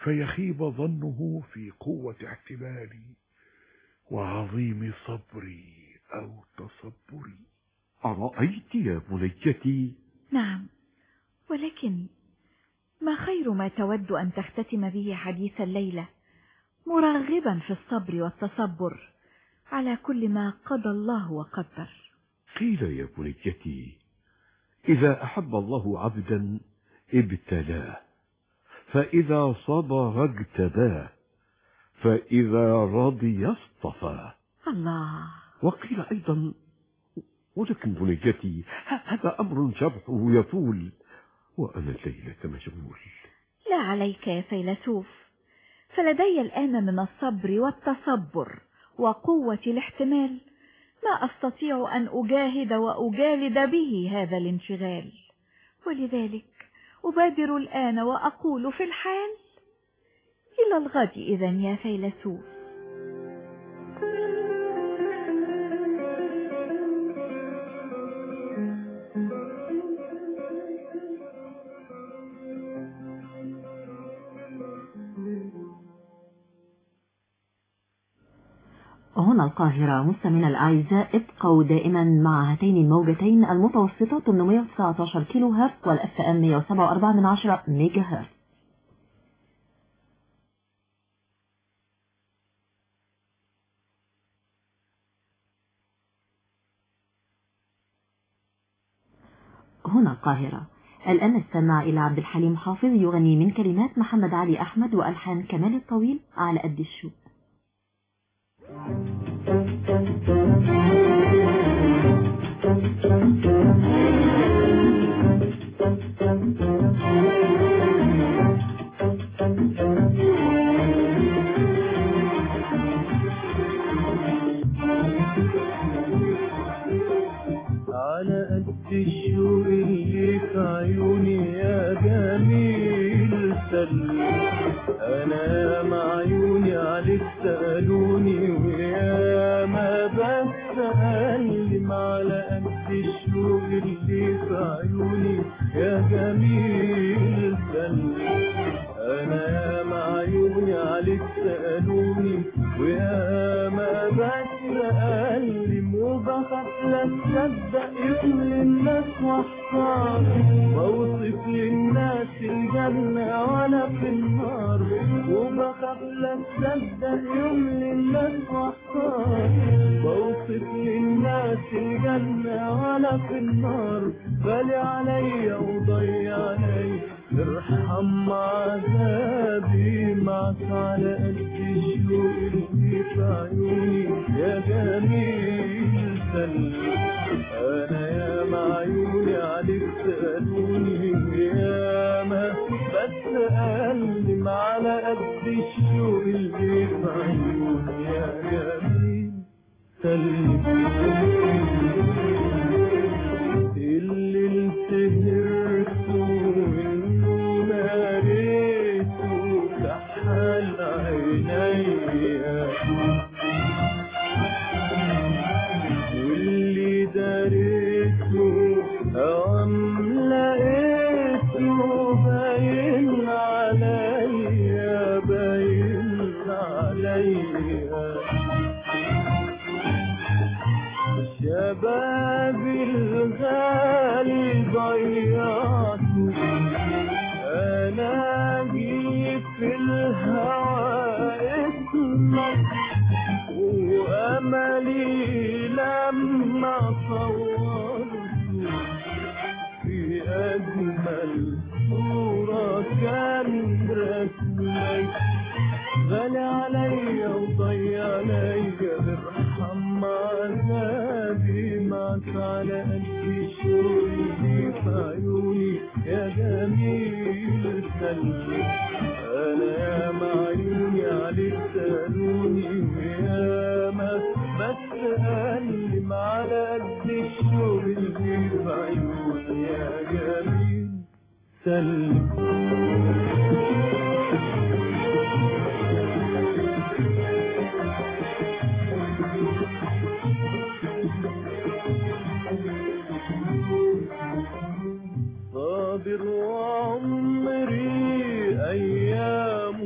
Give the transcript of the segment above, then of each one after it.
فيخيب ظنه في قوة احتمالي وعظيم صبري أو تصبري أرأيت يا بنيتي نعم ولكن ما خير ما تود أن تختتم به حديث الليلة مرغبا في الصبر والتصبر على كل ما قضى الله وقدر قيل يا بنيتي إذا أحب الله عبدا ابتلاه فإذا صبر اجتباه فإذا رضي اصطفاه الله وقيل أيضا ولكن بنيتي هذا أمر شرحه يطول وأنا الليلة مشغول لا عليك يا فيلسوف فلدي الآن من الصبر والتصبر وقوة الاحتمال ما أستطيع أن أجاهد وأجالد به هذا الانشغال ولذلك أبادر الآن وأقول في الحال إلى الغد إذا يا فيلسوف هنا القاهرة مستمعينا الأعزاء ابقوا دائما مع هاتين الموجتين المتوسطة 819 كيلو هرتز والاف ام 107.4 من عشرة ميجا هرتز هنا القاهرة الآن نستمع إلى عبد الحليم حافظ يغني من كلمات محمد علي أحمد وألحان كمال الطويل على قد الشوق على قد الشوق اللي في عيوني يا جميل سلم انا يا معيوني عليك سألوني ويا ما بسألم على قد الشوق اللي في عيوني يا جميل سلم انا يا معيوني عليك سألوني ويا ما بسألم وبخاف لا تصدق يوم للناس واحتار بوصف للناس الجنة ولا في النار وبخاف لا تصدق يوم للناس واحتار بوصف للناس الجنة ولا في النار غالي عليا وضيع عليا ارحم عذابي معك على قد الشوق اللي في عيوني يا جميل سلم انا يا معيوني عليك سألوني يا ما بتألم على قد الشوق اللي في عيوني يا جميل سلم اللي انتهرته انه ناريته كحل عينيا واللي داريته عم لقيته باين عليا باين عليا شبابي الغالي ضيعته انا جيت في الهوى اسمك واملي لما صورته في اجمل صورة كان رسمك غالي عليا وضيع عليا ارحم عذابي معك على قد شوقي في عيوني يا جميل سلم انا يا معيوني عليك سالوني ويا ما بتألم على قد الشوق اللي في عيوني يا جميل سلم صابر وعمري أيام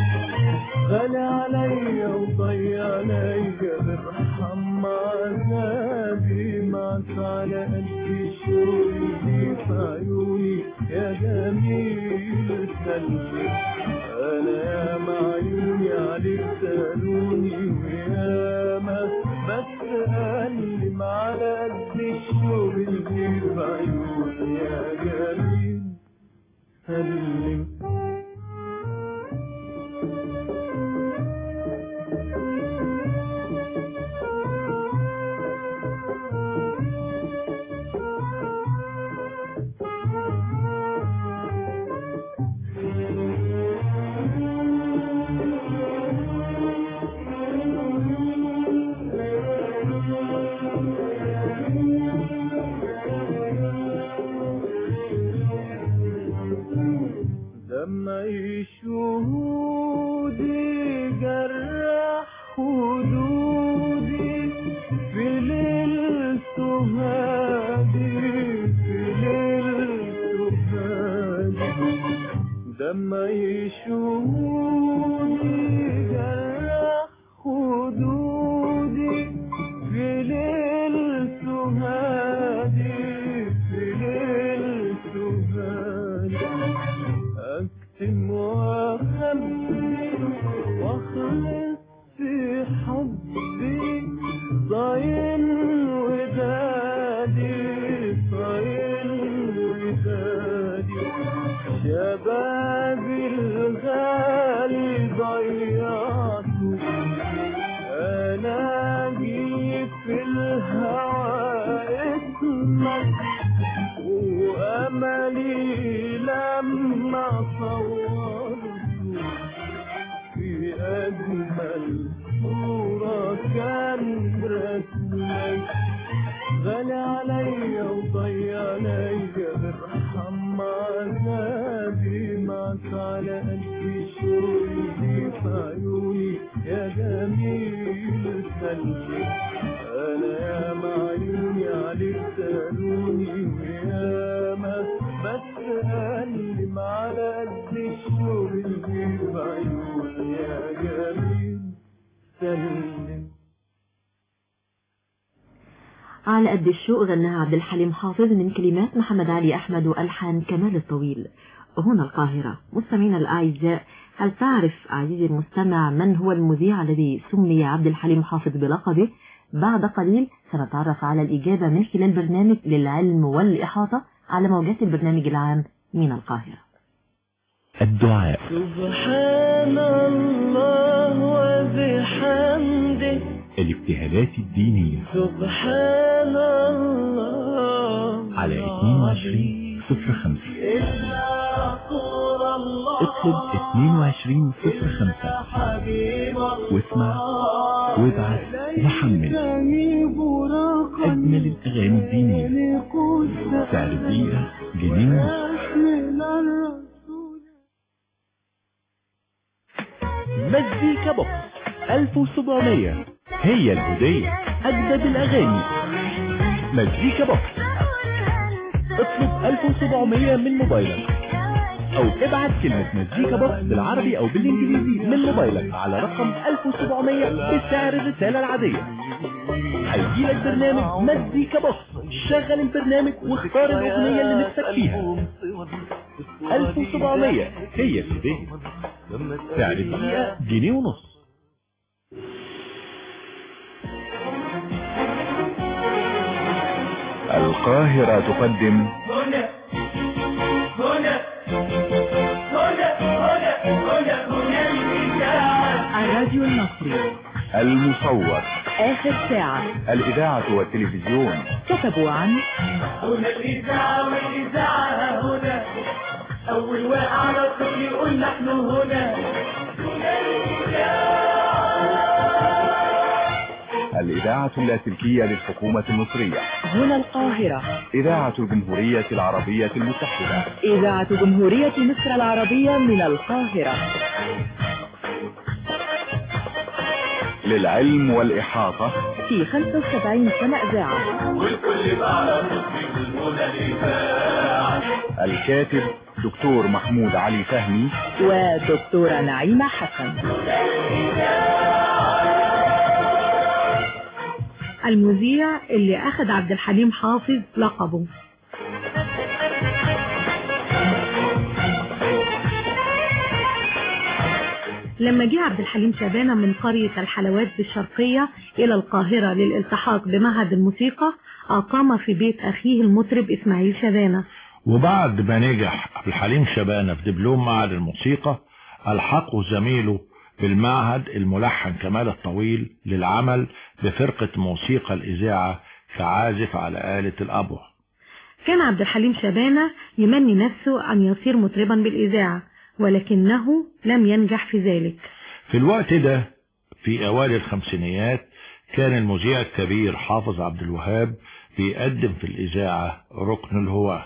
غالي عليا وضيع عليا ارحم عذابي معك على قلبي شوقي في عيوني يا جميل سلم انا يا معيوني عليك سالوني ويا ما بتألم على قد الشوق اللي في عيوني يا جميل سلم دمعي شهودي جرح خدودي في ليل سهادي في ليل سهادي دمعي شهودي جرح خدودي في ليل سهادي في ليل سهادي أكتم وأخبي وأخلص في حبي صاين ودادي صاين ودادي شبابي الغالي ضيعته أنا جيت في الهوى اسمك وأملي لما صورته في أجمل صورة كان رسمك غالي عليا وضيع عليا ارحم عذابي معك على قلبي شوقي في عيوني يا جميل سلم انا يا معيوني عليك سالوني ويا ما بتألم على قد الشوق اللي في عيوني يا جميل سلم على قد الشوق غناها عبد الحليم حافظ من كلمات محمد علي أحمد وألحان كمال الطويل هنا القاهرة مستمعينا الأعزاء هل تعرف عزيزي المستمع من هو المذيع الذي سمي عبد الحليم حافظ بلقبه بعد قليل سنتعرف على الإجابة من خلال برنامج للعلم والإحاطة على موجات البرنامج العام من القاهرة الدعاء سبحان الله وبحمده الابتهالات الدينية سبحان الله على 22 صفر خمسة إلا رسول الله اكتب 22 صفر خمسة حبيب الله واسمع وابعث وحمل أجمل الأغاني الدينية سعر الدقيقة جنيه ونص مزيكا بوكس 1700 هي الهدية أجدد الأغاني مزيكا بوكس اطلب 1700 من موبايلك أو ابعت كلمة مزيكا بوكس بالعربي أو بالإنجليزي من موبايلك على رقم 1700 بسعر الرسالة العادية هيجيلك برنامج مزيكا بوكس شغل البرنامج واختار الأغنية اللي نفسك فيها 1700 هي الهدية سعر الدقيقة جنيه ونص القاهرة تقدم هنا هنا هنا هنا هنا هنا الإذاعة الراديو المصري المصور آخر ساعة الإذاعة والتلفزيون كتبوا عن هنا الإذاعة والإذاعة هنا أول واقع على الطفل يقول نحن هنا هنا الإذاعة الإذاعة اللاسلكية للحكومة المصرية هنا القاهرة إذاعة الجمهورية العربية المتحدة إذاعة جمهورية مصر العربية من القاهرة للعلم والإحاطة في 75 سنة إذاعة والكل بقى على الطفل يقول هنا الإذاعة الكاتب دكتور محمود علي فهمي ودكتورة نعيمة حسن المذيع اللي أخذ عبد الحليم حافظ لقبه لما جه عبد الحليم شبانة من قرية الحلوات بالشرقية إلى القاهرة للالتحاق بمعهد الموسيقى أقام في بيت أخيه المطرب إسماعيل شبانة وبعد ما نجح عبد الحليم شبانة في دبلوم معهد الموسيقى ألحقه زميله بالمعهد الملحن كمال الطويل للعمل بفرقة موسيقى الإذاعة كعازف على آلة الأبوة كان عبد الحليم شبانة يمني نفسه أن يصير مطربا بالإذاعة ولكنه لم ينجح في ذلك في الوقت ده في أوائل الخمسينيات كان المذيع الكبير حافظ عبد الوهاب بيقدم في الإذاعة ركن الهواة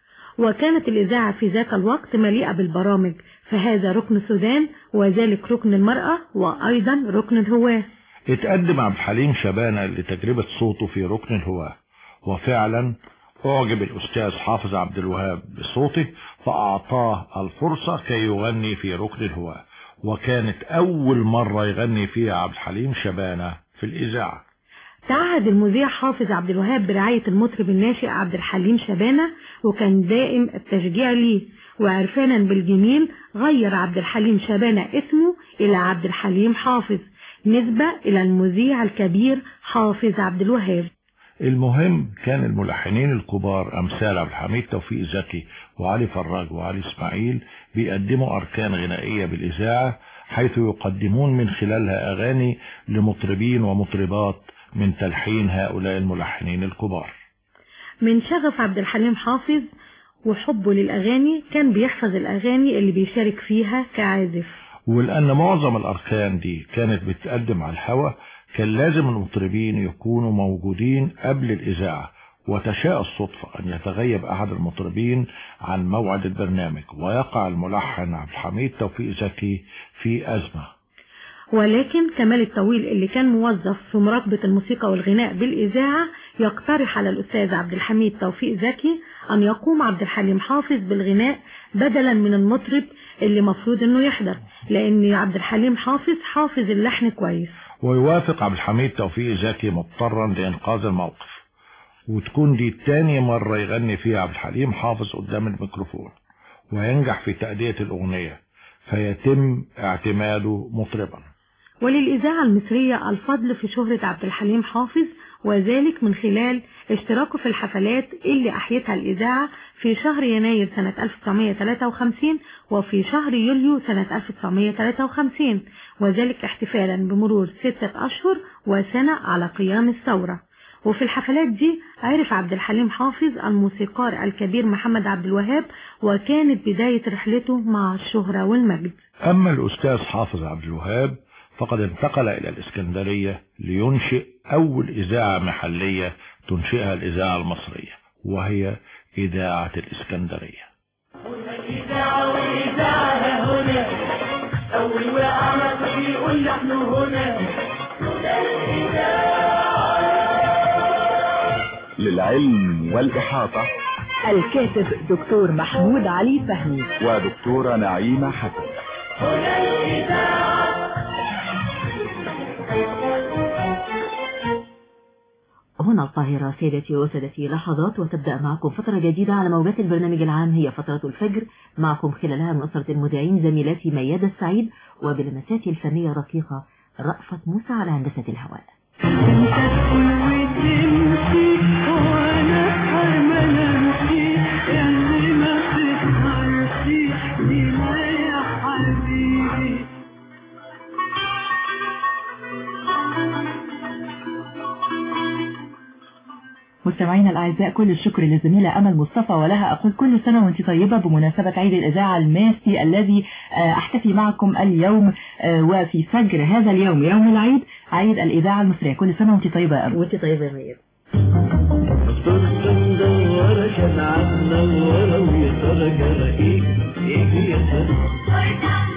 وكانت الإذاعة في ذاك الوقت مليئة بالبرامج فهذا ركن السودان وذلك ركن المرأة وأيضا ركن الهواة اتقدم عبد الحليم شبانة لتجربة صوته في ركن الهواة وفعلا أعجب الأستاذ حافظ عبد الوهاب بصوته فأعطاه الفرصة كي يغني في ركن الهواة وكانت أول مرة يغني فيها عبد الحليم شبانة في الإذاعة تعهد المذيع حافظ عبد الوهاب برعاية المطرب الناشئ عبد الحليم شبانة وكان دائم التشجيع ليه وعرفانا بالجميل غير عبد الحليم شبانة اسمه إلى عبد الحليم حافظ نسبة إلى المذيع الكبير حافظ عبد الوهاب المهم كان الملحنين الكبار أمثال عبد الحميد توفيق زكي وعلي فراج وعلي إسماعيل بيقدموا أركان غنائية بالإذاعة حيث يقدمون من خلالها أغاني لمطربين ومطربات من تلحين هؤلاء الملحنين الكبار من شغف عبد الحليم حافظ وحبه للأغاني كان بيحفظ الأغاني اللي بيشارك فيها كعازف ولأن معظم الأركان دي كانت بتقدم على الهوا كان لازم المطربين يكونوا موجودين قبل الإذاعة وتشاء الصدفة أن يتغيب أحد المطربين عن موعد البرنامج ويقع الملحن عبد الحميد توفيق زكي في أزمة ولكن كمال الطويل اللي كان موظف في مراقبة الموسيقى والغناء بالإذاعة يقترح على الأستاذ عبد الحميد توفيق زكي أن يقوم عبد الحليم حافظ بالغناء بدلا من المطرب اللي مفروض أنه يحضر لأن عبد الحليم حافظ حافظ اللحن كويس ويوافق عبد الحميد توفيق زكي مضطرا لإنقاذ الموقف وتكون دي تاني مرة يغني فيها عبد الحليم حافظ قدام الميكروفون وينجح في تأدية الأغنية فيتم اعتماده مطربا وللإذاعة المصرية الفضل في شهرة عبد الحليم حافظ وذلك من خلال اشتراكه في الحفلات اللي أحيتها الإذاعة في شهر يناير سنة 1953 وفي شهر يوليو سنة 1953 وذلك احتفالا بمرور ستة أشهر وسنة على قيام الثورة وفي الحفلات دي عرف عبد الحليم حافظ الموسيقار الكبير محمد عبد الوهاب وكانت بداية رحلته مع الشهرة والمجد أما الأستاذ حافظ عبد الوهاب فقد انتقل إلى الإسكندرية لينشئ أول إذاعة محلية تنشئها الإذاعة المصرية وهي إذاعة الإسكندرية الإذاعة والإذاعة هنا أول وقعة بيقول نحن هنا للعلم والإحاطة الكاتب دكتور محمود علي فهمي ودكتورة نعيمة حسن هنا الإذاعة هنا القاهرة سيدتي وسادتي لحظات وتبدأ معكم فترة جديدة على موجات البرنامج العام هي فترة الفجر معكم خلالها من أسرة المذيعين زميلتي ميادة السعيد وبلمساتي الفنية الرقيقة رأفت موسى على هندسة الهواء مستمعينا الأعزاء كل الشكر للزميلة أمل مصطفى ولها أقول كل سنة وأنت طيبة بمناسبة عيد الإذاعة الماسي الذي آه، أحتفي معكم اليوم آه، وفي فجر هذا اليوم يوم العيد عيد الإذاعة المصرية كل سنة وأنت طيبة يا أمل وانت طيبة يا ميادة صرت مدورة شمعة منورة ويا ترى جرى إيه إيه يا ترى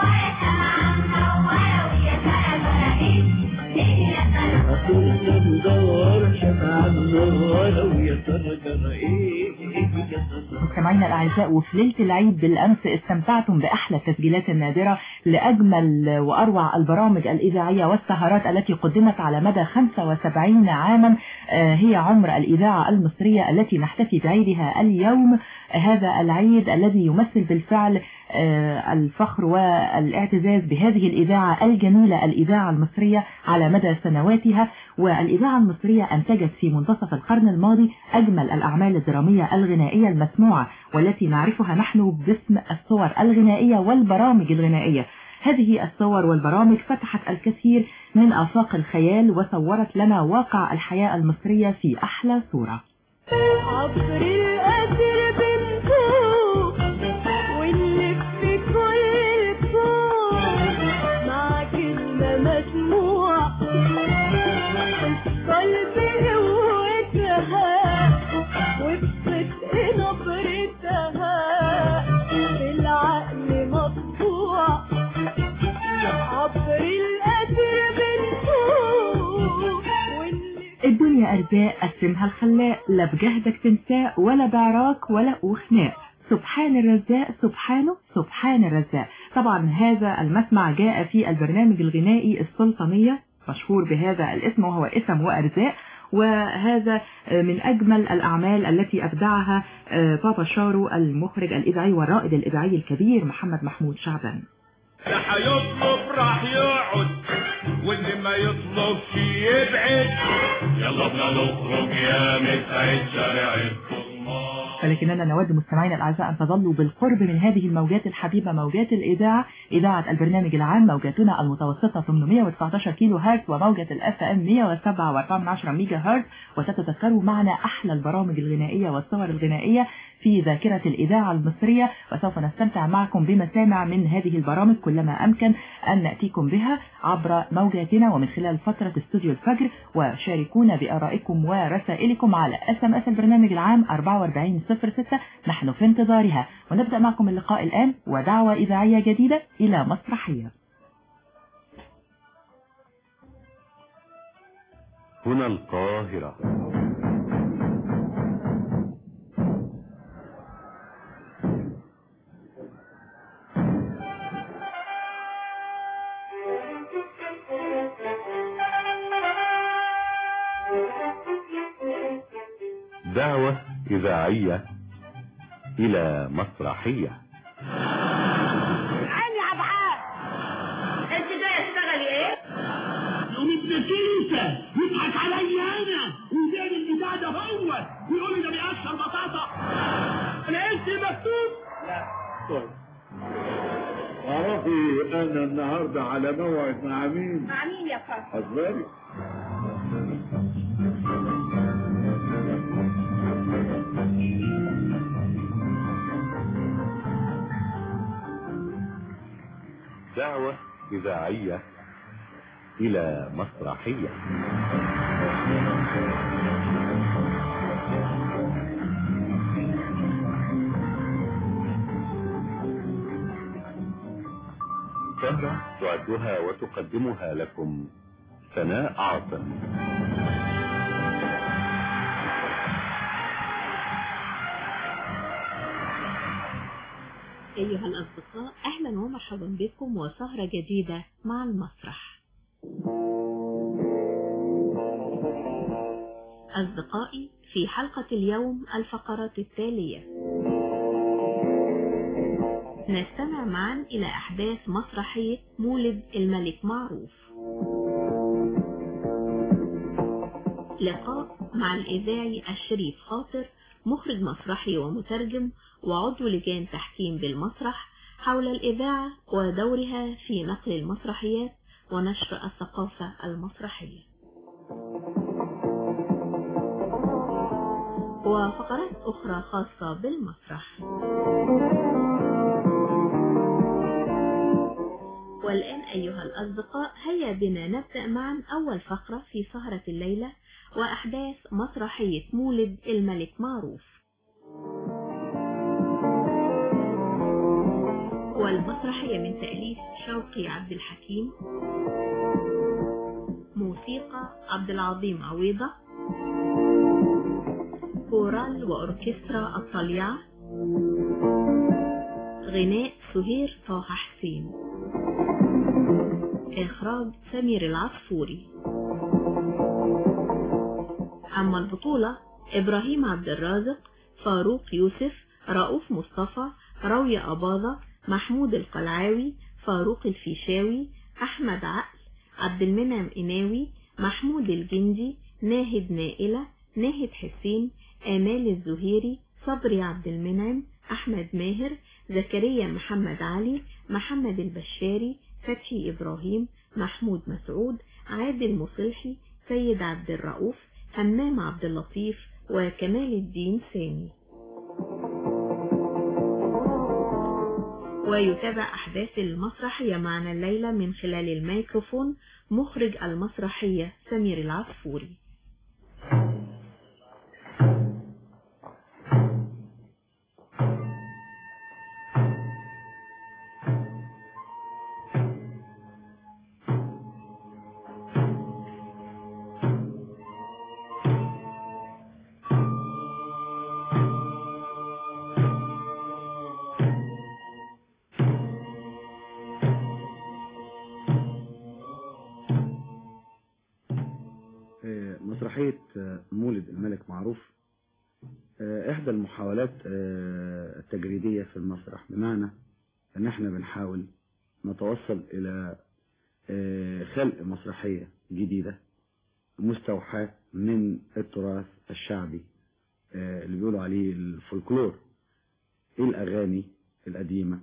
صرت مدورة شمعة منورة ويا ترى جرى إيه إيه يا ترى مستمعينا الأعزاء وفي ليلة العيد بالأمس استمتعتم بأحلى التسجيلات النادرة لأجمل وأروع البرامج الإذاعية والسهرات التي قدمت على مدى 75 عاما آه، هي عمر الإذاعة المصرية التي نحتفي بعيدها اليوم هذا العيد الذي يمثل بالفعل آه، الفخر والاعتزاز بهذه الإذاعة الجميلة الإذاعة المصرية على مدى سنواتها والإذاعة المصرية أنتجت في منتصف القرن الماضي أجمل الأعمال الدرامية الغنائية المسموعة والتي نعرفها نحن باسم الصور الغنائية والبرامج الغنائية هذه الصور والبرامج فتحت الكثير من آفاق الخيال وصورت لنا واقع الحياة المصرية في أحلى صورة عبر القدر بنفوق ونلف كل الكون مع كلمة مسموعة القلب قوتها وبصدق نبرتها بالعقل مطبوع عبر القدر بنفوق ونلف الدنيا أرزاق قسمها الخلاق لا بجهدك تنساه ولا بعراك ولا وخناق سبحان الرزاق سبحانه سبحان الرزاق طبعا هذا المسمع جاء في البرنامج الغنائي السلطانية مشهور بهذا الاسم وهو اسم وأرزاق وهذا من أجمل الأعمال التي أبدعها بابا شارو المخرج الإذاعي والرائد الإذاعي الكبير محمد محمود شعبان اللي هيطلب راح يقعد واللي ما يطلبش يبعد يلا بنا نخرج يا مسعد شارع الطماط ولكننا نود مستمعينا الأعزاء أن تظلوا بالقرب من هذه الموجات الحبيبة موجات الإذاعة إذاعة البرنامج العام موجاتنا المتوسطة 819 كيلو هرتز وموجة الأف أم 107.4 ميجا هرتز وستتذكروا معنا أحلى البرامج الغنائية والصور الغنائية في ذاكرة الإذاعة المصرية وسوف نستمتع معكم بمسامع من هذه البرامج كلما أمكن أن نأتيكم بها عبر موجاتنا ومن خلال فترة استوديو الفجر وشاركونا بآرائكم ورسائلكم على اس ام اس البرنامج العام 4406 نحن في انتظارها ونبدأ معكم اللقاء الآن ودعوة إذاعية جديدة إلى مسرحية هنا القاهرة دعوة إذاعية إلى مسرحية عيني يا عبعاد انت جاي تشتغلي ايه؟ يوم ابن كيسة يضحك عليا انا ويدير البتاع ده هو ويقول لي ده بيقشر بطاطا انا انت مكتوب لا طيب تعرفي انا النهارده على موعد مع مين؟ مع مين يا فندم؟ اصبري دعوة إذاعية إلى مسرحية سهرة تعدها وتقدمها لكم سناء عاصم أيها الأصدقاء أهلا ومرحبا بكم وسهرة جديدة مع المسرح أصدقائي في حلقة اليوم الفقرات التالية نستمع معا إلى أحداث مسرحية مولد الملك معروف لقاء مع الإذاعي الشريف خاطر مخرج مسرحي ومترجم وعضو لجان تحكيم بالمسرح حول الإذاعة ودورها في نقل المسرحيات ونشر الثقافة المسرحية وفقرات أخرى خاصة بالمسرح والآن أيها الأصدقاء هيا بنا نبدأ معا أول فقرة في سهرة الليلة وأحداث مسرحية مولد الملك معروف والمسرحية من تأليف شوقي عبد الحكيم موسيقى عبد العظيم عويضة كورال وأوركسترا الطليعة غناء سهير طه حسين إخراج سمير العصفوري أما البطولة إبراهيم عبد الرازق فاروق يوسف رؤوف مصطفى راوية أباظة محمود القلعاوي فاروق الفيشاوي أحمد عقل عبد المنعم إناوي محمود الجندي ناهد نائلة ناهد حسين آمال الزهيري صبري عبد المنعم أحمد ماهر زكريا محمد علي محمد البشاري فتحي إبراهيم محمود مسعود عادل مصلحي سيد عبد الرؤوف همام عبد اللطيف وكمال الدين سامي ويتابع أحداث المسرحية معنا الليلة من خلال الميكروفون مخرج المسرحية سمير العصفوري آه، مسرحية آه، مولد الملك معروف آه، إحدى المحاولات آه، التجريدية في المسرح بمعنى إن إحنا بنحاول نتوصل إلى آه، خلق مسرحية جديدة مستوحاة من التراث الشعبي آه، اللي بيقولوا عليه الفولكلور الأغاني القديمة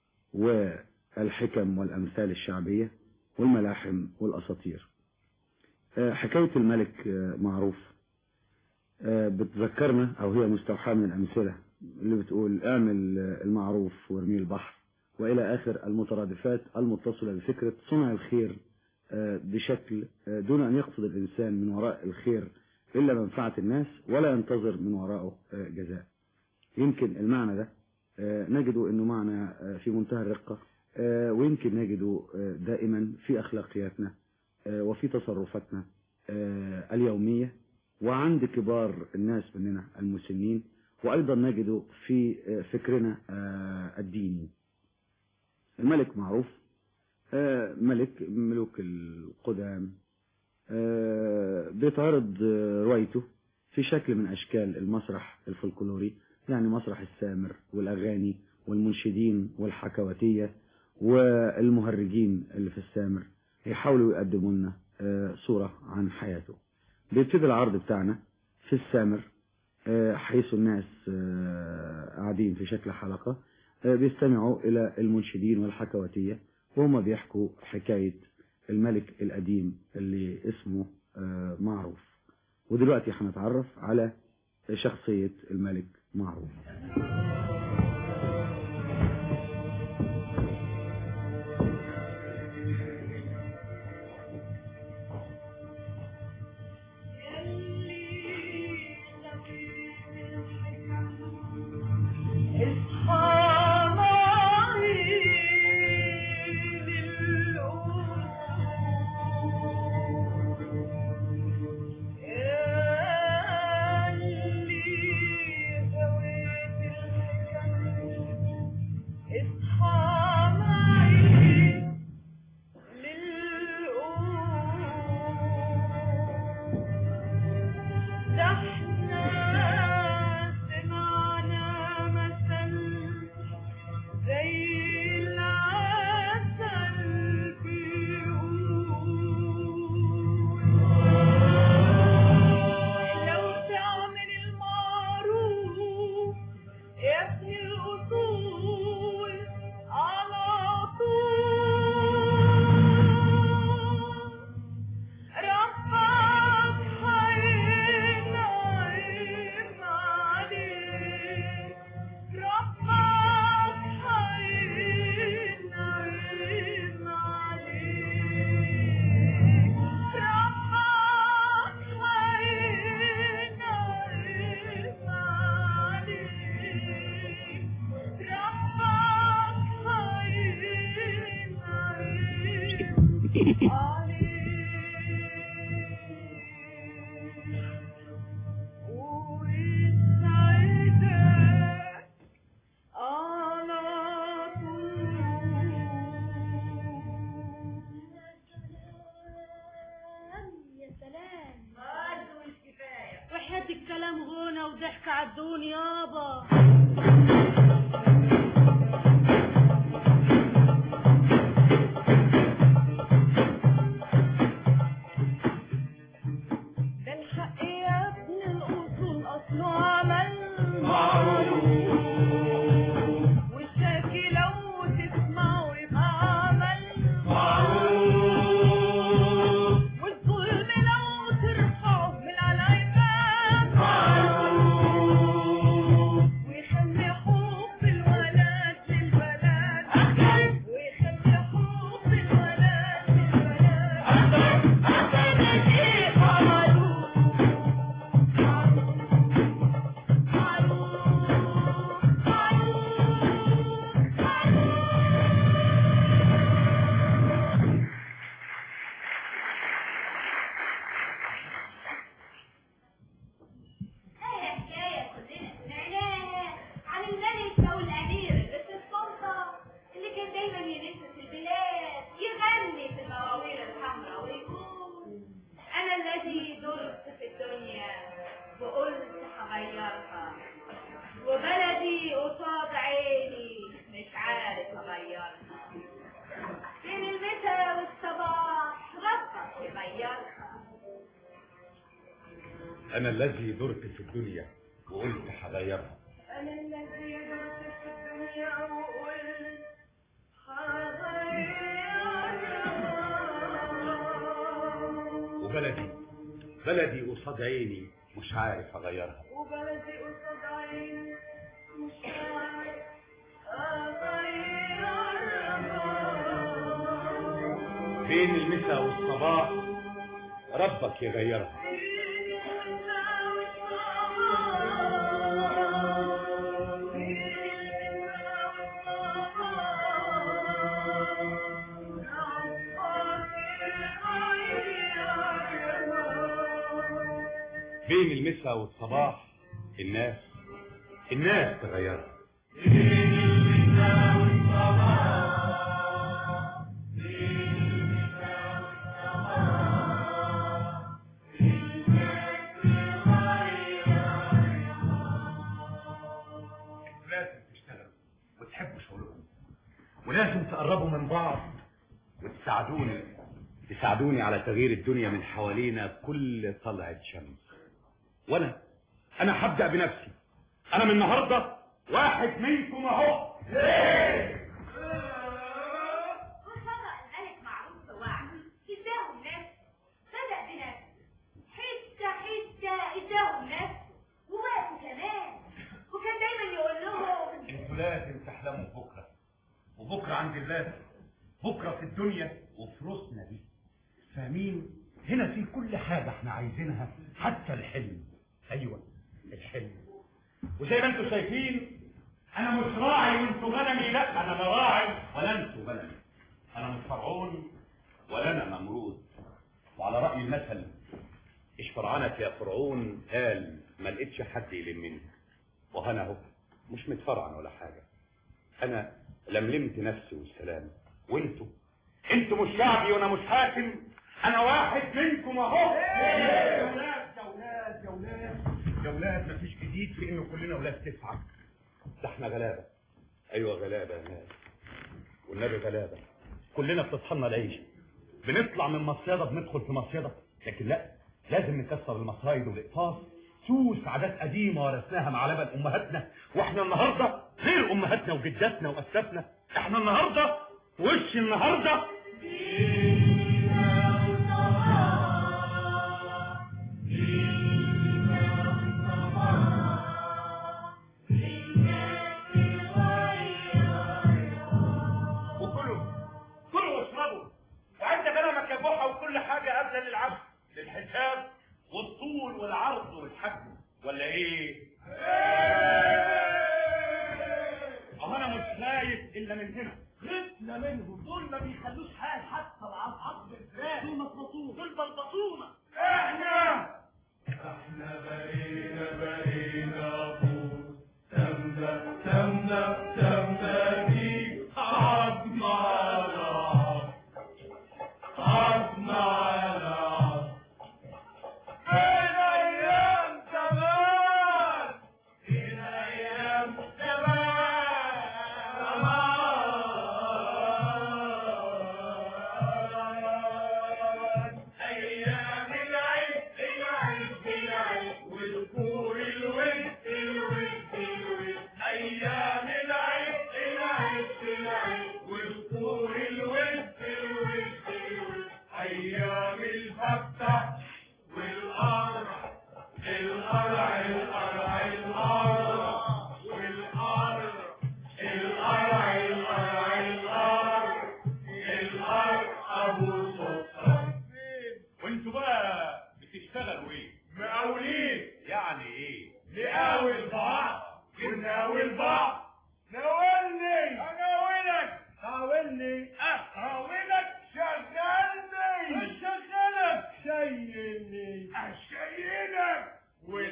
والحكم والأمثال الشعبية والملاحم والأساطير آه، حكاية الملك آه، معروف آه، بتذكرنا أو هي مستوحاة من الأمثلة اللي بتقول اعمل آه، المعروف وارميه البحر وإلى آخر المترادفات المتصلة بفكرة صنع الخير آه، بشكل آه، دون أن يقصد الإنسان من وراء الخير إلا منفعة الناس ولا ينتظر من وراءه آه، جزاء يمكن المعنى ده آه، نجده أنه معنى آه، في منتهى الرقة آه، ويمكن نجده آه، دائما في أخلاقياتنا آه، وفي تصرفاتنا آه، اليومية وعند كبار الناس مننا المسنين وأيضا نجده في آه، فكرنا آه، الديني الملك معروف آه، ملك ملوك القدام آه، بيتعرض آه، روايته في شكل من أشكال المسرح الفولكلوري يعني مسرح السامر والأغاني والمنشدين والحكواتية والمهرجين اللي في السامر يحاولوا يقدموا لنا آه، صورة عن حياته بيبتدي العرض بتاعنا في السامر آه، حيث الناس آه، قاعدين في شكل حلقة آه، بيستمعوا إلى المنشدين والحكواتية وهم بيحكوا حكاية الملك القديم اللي اسمه آه، معروف ودلوقتي هنتعرف على شخصية الملك معروف بقت الكلام غنى وضحك عالدون يابا ده الحق يا ابن الأصول أصله عمل والشاكي لو تسمعه يبقى عمل والظلم لو ترفعه من على العباد ويخلي حب الولد للبنات ويخلي حب الولد للبنات ايه عملوا ايه حكاية كلنا سمعناها عن الملك او الامير اللي في السلطة اللي كان دايما يلف في البلاد يغني في المواويل الحمراء ويقول انا الذي درت في الدنيا وقلت هغيرها وبلدي قصاد عيني مش عارف اغيرها بين المساء والصباح ربك يغيرها أنا الذي درت في الدنيا وقلت هغيرها أنا الذي درت في الدنيا وقلت هغيرها وبلدي بلدي قصاد عيني مش عارف أغيرها وبلدي قصاد عيني مش عارف أغيرها بين المساء والصباح ربك يغيرها بين المساء والصباح الناس الناس تغيرها لازم تشتغلوا وتحبوا شغلكم ولازم تقربوا من بعض وتساعدوني تساعدوني على تغيير الدنيا من حوالينا كل طلعة شمس وانا انا هبدأ بنفسي انا من النهاردة واحد منكم اهو وصدق الملك معروف بوعد اداهم نفسه بدأ بنفسه حتة حتة اداهم نفسه ووقته كمان وكان دايما يقول لهم انتوا لازم تحلموا بكرة وبكرة عند الله بكرة في الدنيا وفلوسنا دي فاهمين هنا في كل حاجة احنا عايزينها حتى الحلم ايوه الحلم وزي ما انتوا شايفين انا مش راعي وانتوا غنمي لا انا لا راعي ولا انتوا غنمي انا مش فرعون ولا انا نمرود وعلى رأي المثل اشفرعنك يا فرعون قال ما لقيتش حد يلمني وهنا اهو مش متفرعن ولا حاجة انا لملمت نفسي والسلام وانتوا انتوا مش شعبي وانا مش حاكم انا واحد منكم اهو يا ولاد يا ولاد يا ولاد يا ولاد مفيش جديد في انه كلنا ولاد تسعة ده احنا غلابة ايوه غلابة يا ناس والنبي غلابة كلنا بتصحنا العيش بنطلع من مصيدة بندخل في مصيدة لكن لا لازم نكسر المصايد والاقفاص سوس عادات قديمة ورثناها مع لبن امهاتنا واحنا النهاردة غير امهاتنا وجداتنا واسلافنا احنا النهاردة وش النهاردة وكلوا كلوا واشربوا وعند كلامك يا جحا وكل حاجة قابلة للعبد للحساب والطول والعرض والحجم ولا ايه؟ اهو انا مش خايف الا من هنا خفنا منهم دول ما بيخلوش حال حتى العصب عصب الفراخ دول مطبطون دول بلبطونا احنا احنا بقينا بقينا فوق تمنا تمنا تمنا دي عظم على عظم عظم على عظم فين ايام زمان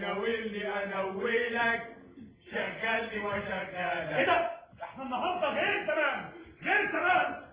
ناولني انولك شغلني وشغلك ايه ده؟ احنا النهارده غير تمام غير تمام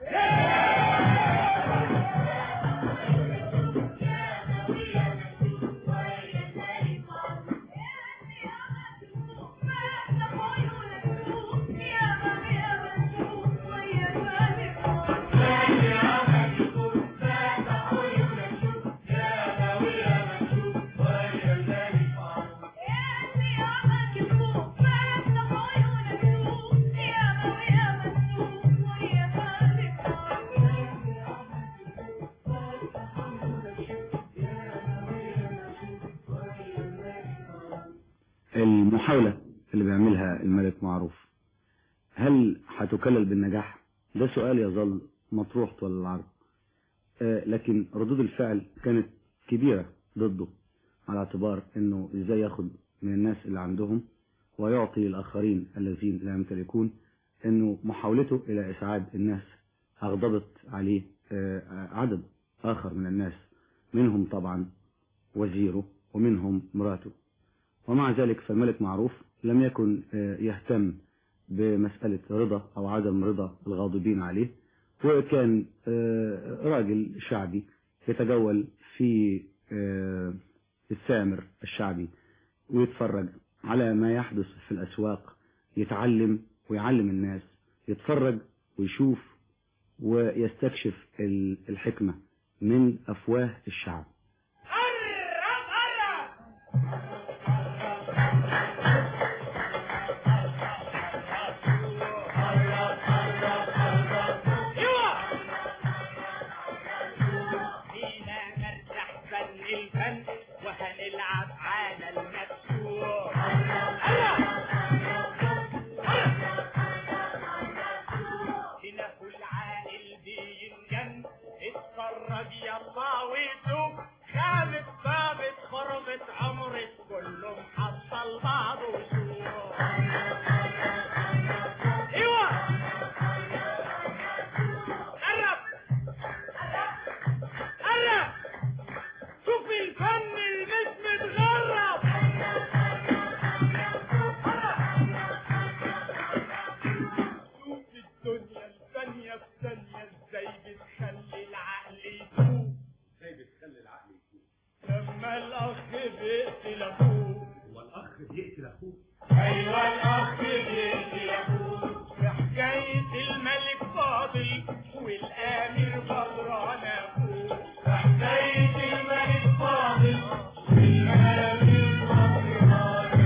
المحاولة اللي بيعملها الملك معروف هل هتكلل بالنجاح ده سؤال يظل مطروح طول العرض آه، لكن ردود الفعل كانت كبيرة ضده على اعتبار انه ازاي ياخد من الناس اللي عندهم ويعطي للاخرين الذين لا يمتلكون انه محاولته الى اسعاد الناس اغضبت عليه آه، عدد اخر من الناس منهم طبعا وزيره ومنهم مراته ومع ذلك فالملك معروف لم يكن آه، يهتم بمسألة رضا أو عدم رضا الغاضبين عليه وكان آه، راجل شعبي يتجول في آه، السامر الشعبي ويتفرج على ما يحدث في الأسواق يتعلم ويعلم الناس يتفرج ويشوف ويستكشف ال- الحكمة من أفواه الشعب فينا مرجح فن الفن وهنلعب على المكسور هنا كل عاقل بينجن اتفرج يلا وشوف خامس ضابط خربت عمرك كله محصل بعضه وشوف ايوه قرب قرب شوف الفن المش متغرب شوف الدنيا الثانية في ثانية ازاي بتخلي العقل يفوق ازاي بتخلي العقل يفوق لما الاخ بيقتل اخوه والاخ بيقتل اخوه ايوه الاخ بيقتل اخوه في حكاية الملك فاضل والامير بدران اخوه في حكاية الملك فاضل والامير بدران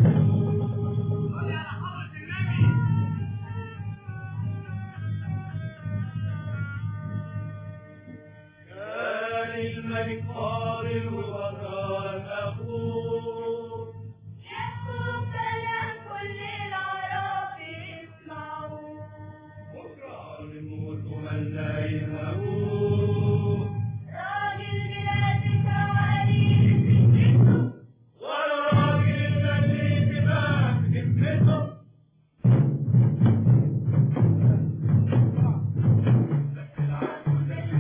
كان الملك فاضل وبدران اخوه بكرة الموت ومن لا يهوه ولا راجل الذي دماغ همته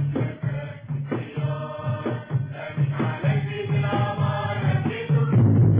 عليك بالعمار هديته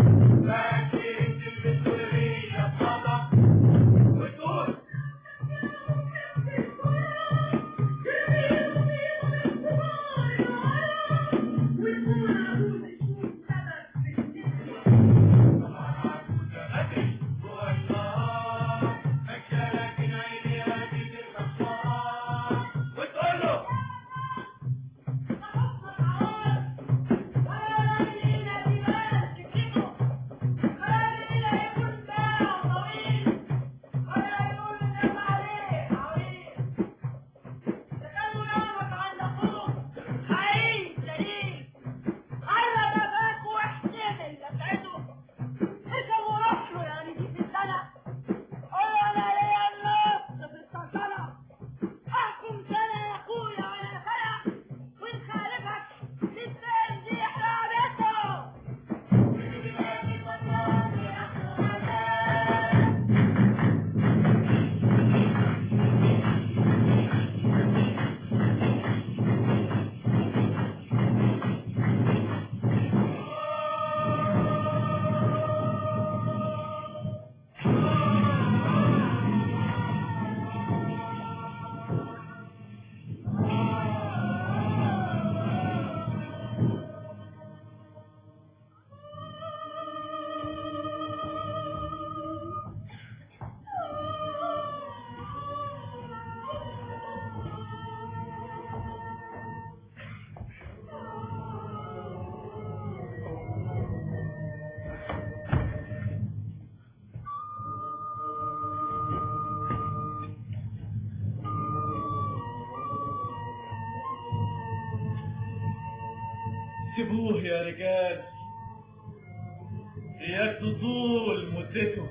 سيبوه يا رجال رياضته طول مدته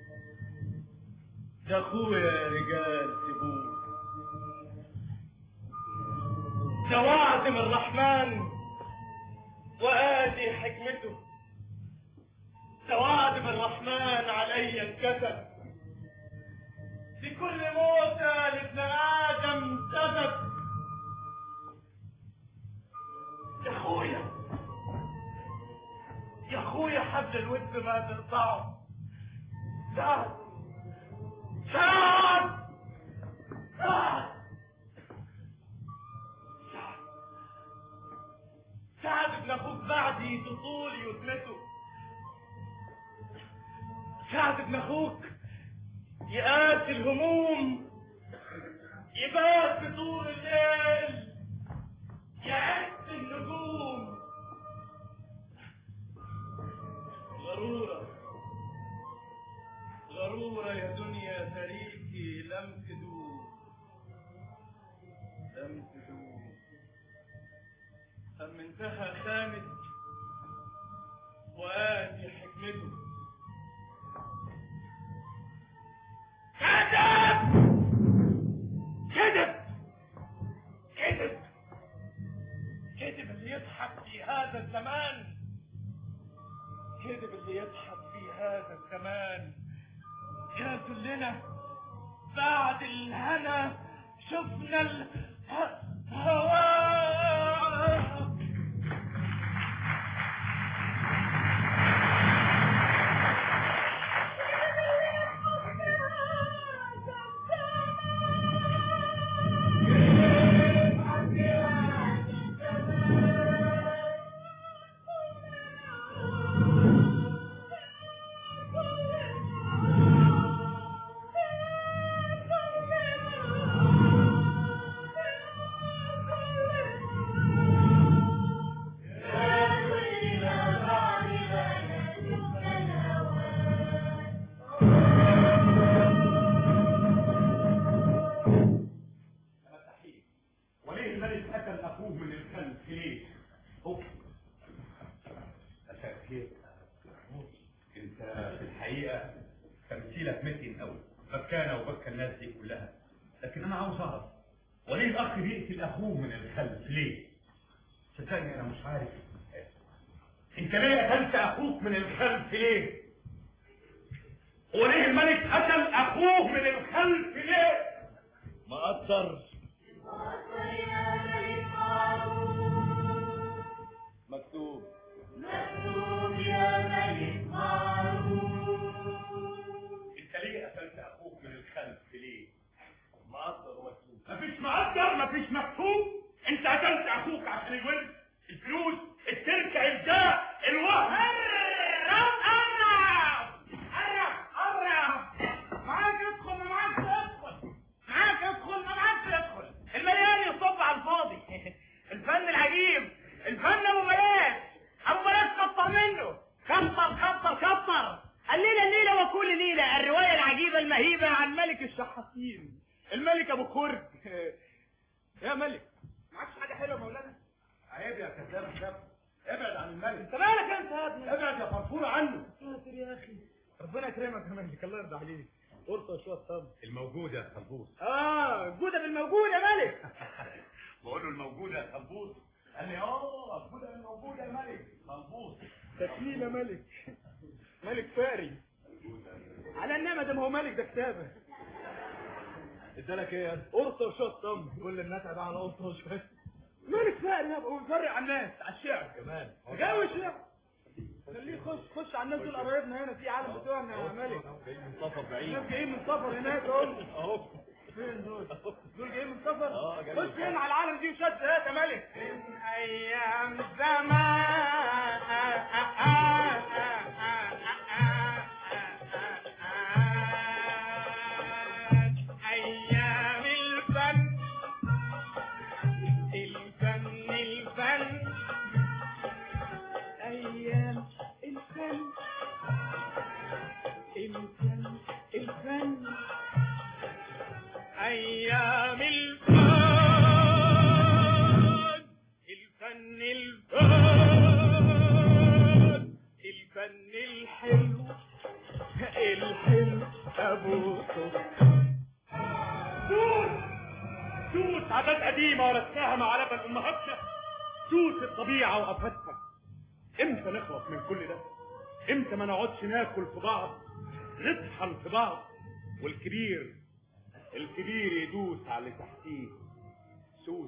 ده اخويا يا رجال سيبوه ده وعد من الرحمن وآدي حكمته ده وعد من الرحمن علي انكتب في كل موتى لابن آدم سبب يا اخويا يا اخويا حبل الود ما تقطعه سعد سعد سعد سعد ابن اخوك بعدي تطول يتمته سعد ابن اخوك يقاسي الهموم يبات في طول الليل يعد النجوم غرورة غرورة يا دنيا تاريخي لم تدوم لم تدوم أم انتهى خامد وآتي حكمته كذب كذب كذب كذب اللي يضحك في هذا الزمان كذب اللي يضحك في هذا الزمان يا كلنا بعد الهنا شفنا الهواء وليه الملك قتل اخوه من الخلف ليه؟ أوف. مساء الخير انت في الحقيقه تمثيلك متين قوي فكانه وبكى الناس دي كلها لكن انا عاوز اعرف وليه الاخ بيقتل اخوه من الخلف ليه؟ صدقني انا مش عارف انت ليه قتلت اخوك من الخلف ليه؟ هو ليه الملك قتل اخوه من الخلف ليه؟ ما اقدر مكتوب مكتوب يا ملك انت ليه قتلت اخوك من الخلف ليه؟ مقدر مكتوب مفيش مقدر مفيش مكتوب انت قتلت اخوك عشان الورد الفلوس التركه الداء الوهم قرب قرب قرب معاك ادخل ما معاكش ادخل معاك ادخل ما معاكش ادخل المليان يصب على الفاضي الفن العجيب الفن ابو بلاش ابو بلاش كتر منه كتر كتر كتر الليله الليله وكل ليله الروايه العجيبه المهيبه عن ملك الشحاتين الملك ابو خرج يا ملك معكش حاجه حلوه يا مولانا عيب يا كذاب كذاب ابعد عن الملك انت مالك انت يا ابني ابعد يا فرفور عنه ساتر يا اخي ربنا يكرمك يا ملك الله يرضى عليك قرطه شويه طب الموجودة يا خلبوس اه جوده بالموجود يا ملك بقول له الموجودة يا خلبوس قال لي اه الجودة الموجودة يا ملك خلبوس تكليم يا ملك ملك فاري على النعمة ده ما هو ملك ده كتابة ادالك ايه قرطة وشوية طم كل الناس ده على قرطة وشوية ملك فاري يا ابو بيفرق على الناس على الشعر كمان جو الشعر خليه يخش خش على الناس دول قرايبنا هنا في عالم بتوعنا يا ملك جاي من سفر بعيد الناس جايين من سفر هناك اهو اهو فين دول؟ دول جايين من سفر؟ اه جاي خش هنا على العالم دي وشد هات يا ملك من ايام زمان ايام الفن الفن الفن ايام الفن الفن الفن ايام الفن الفن الفن عادات قديمة ولا تساهم على لبن أمهاتنا سوس الطبيعة وآفاتها امتى نخلص من كل ده؟ امتى ما نقعدش ناكل في بعض نطحن في بعض والكبير الكبير يدوس على اللي تحتيه سوس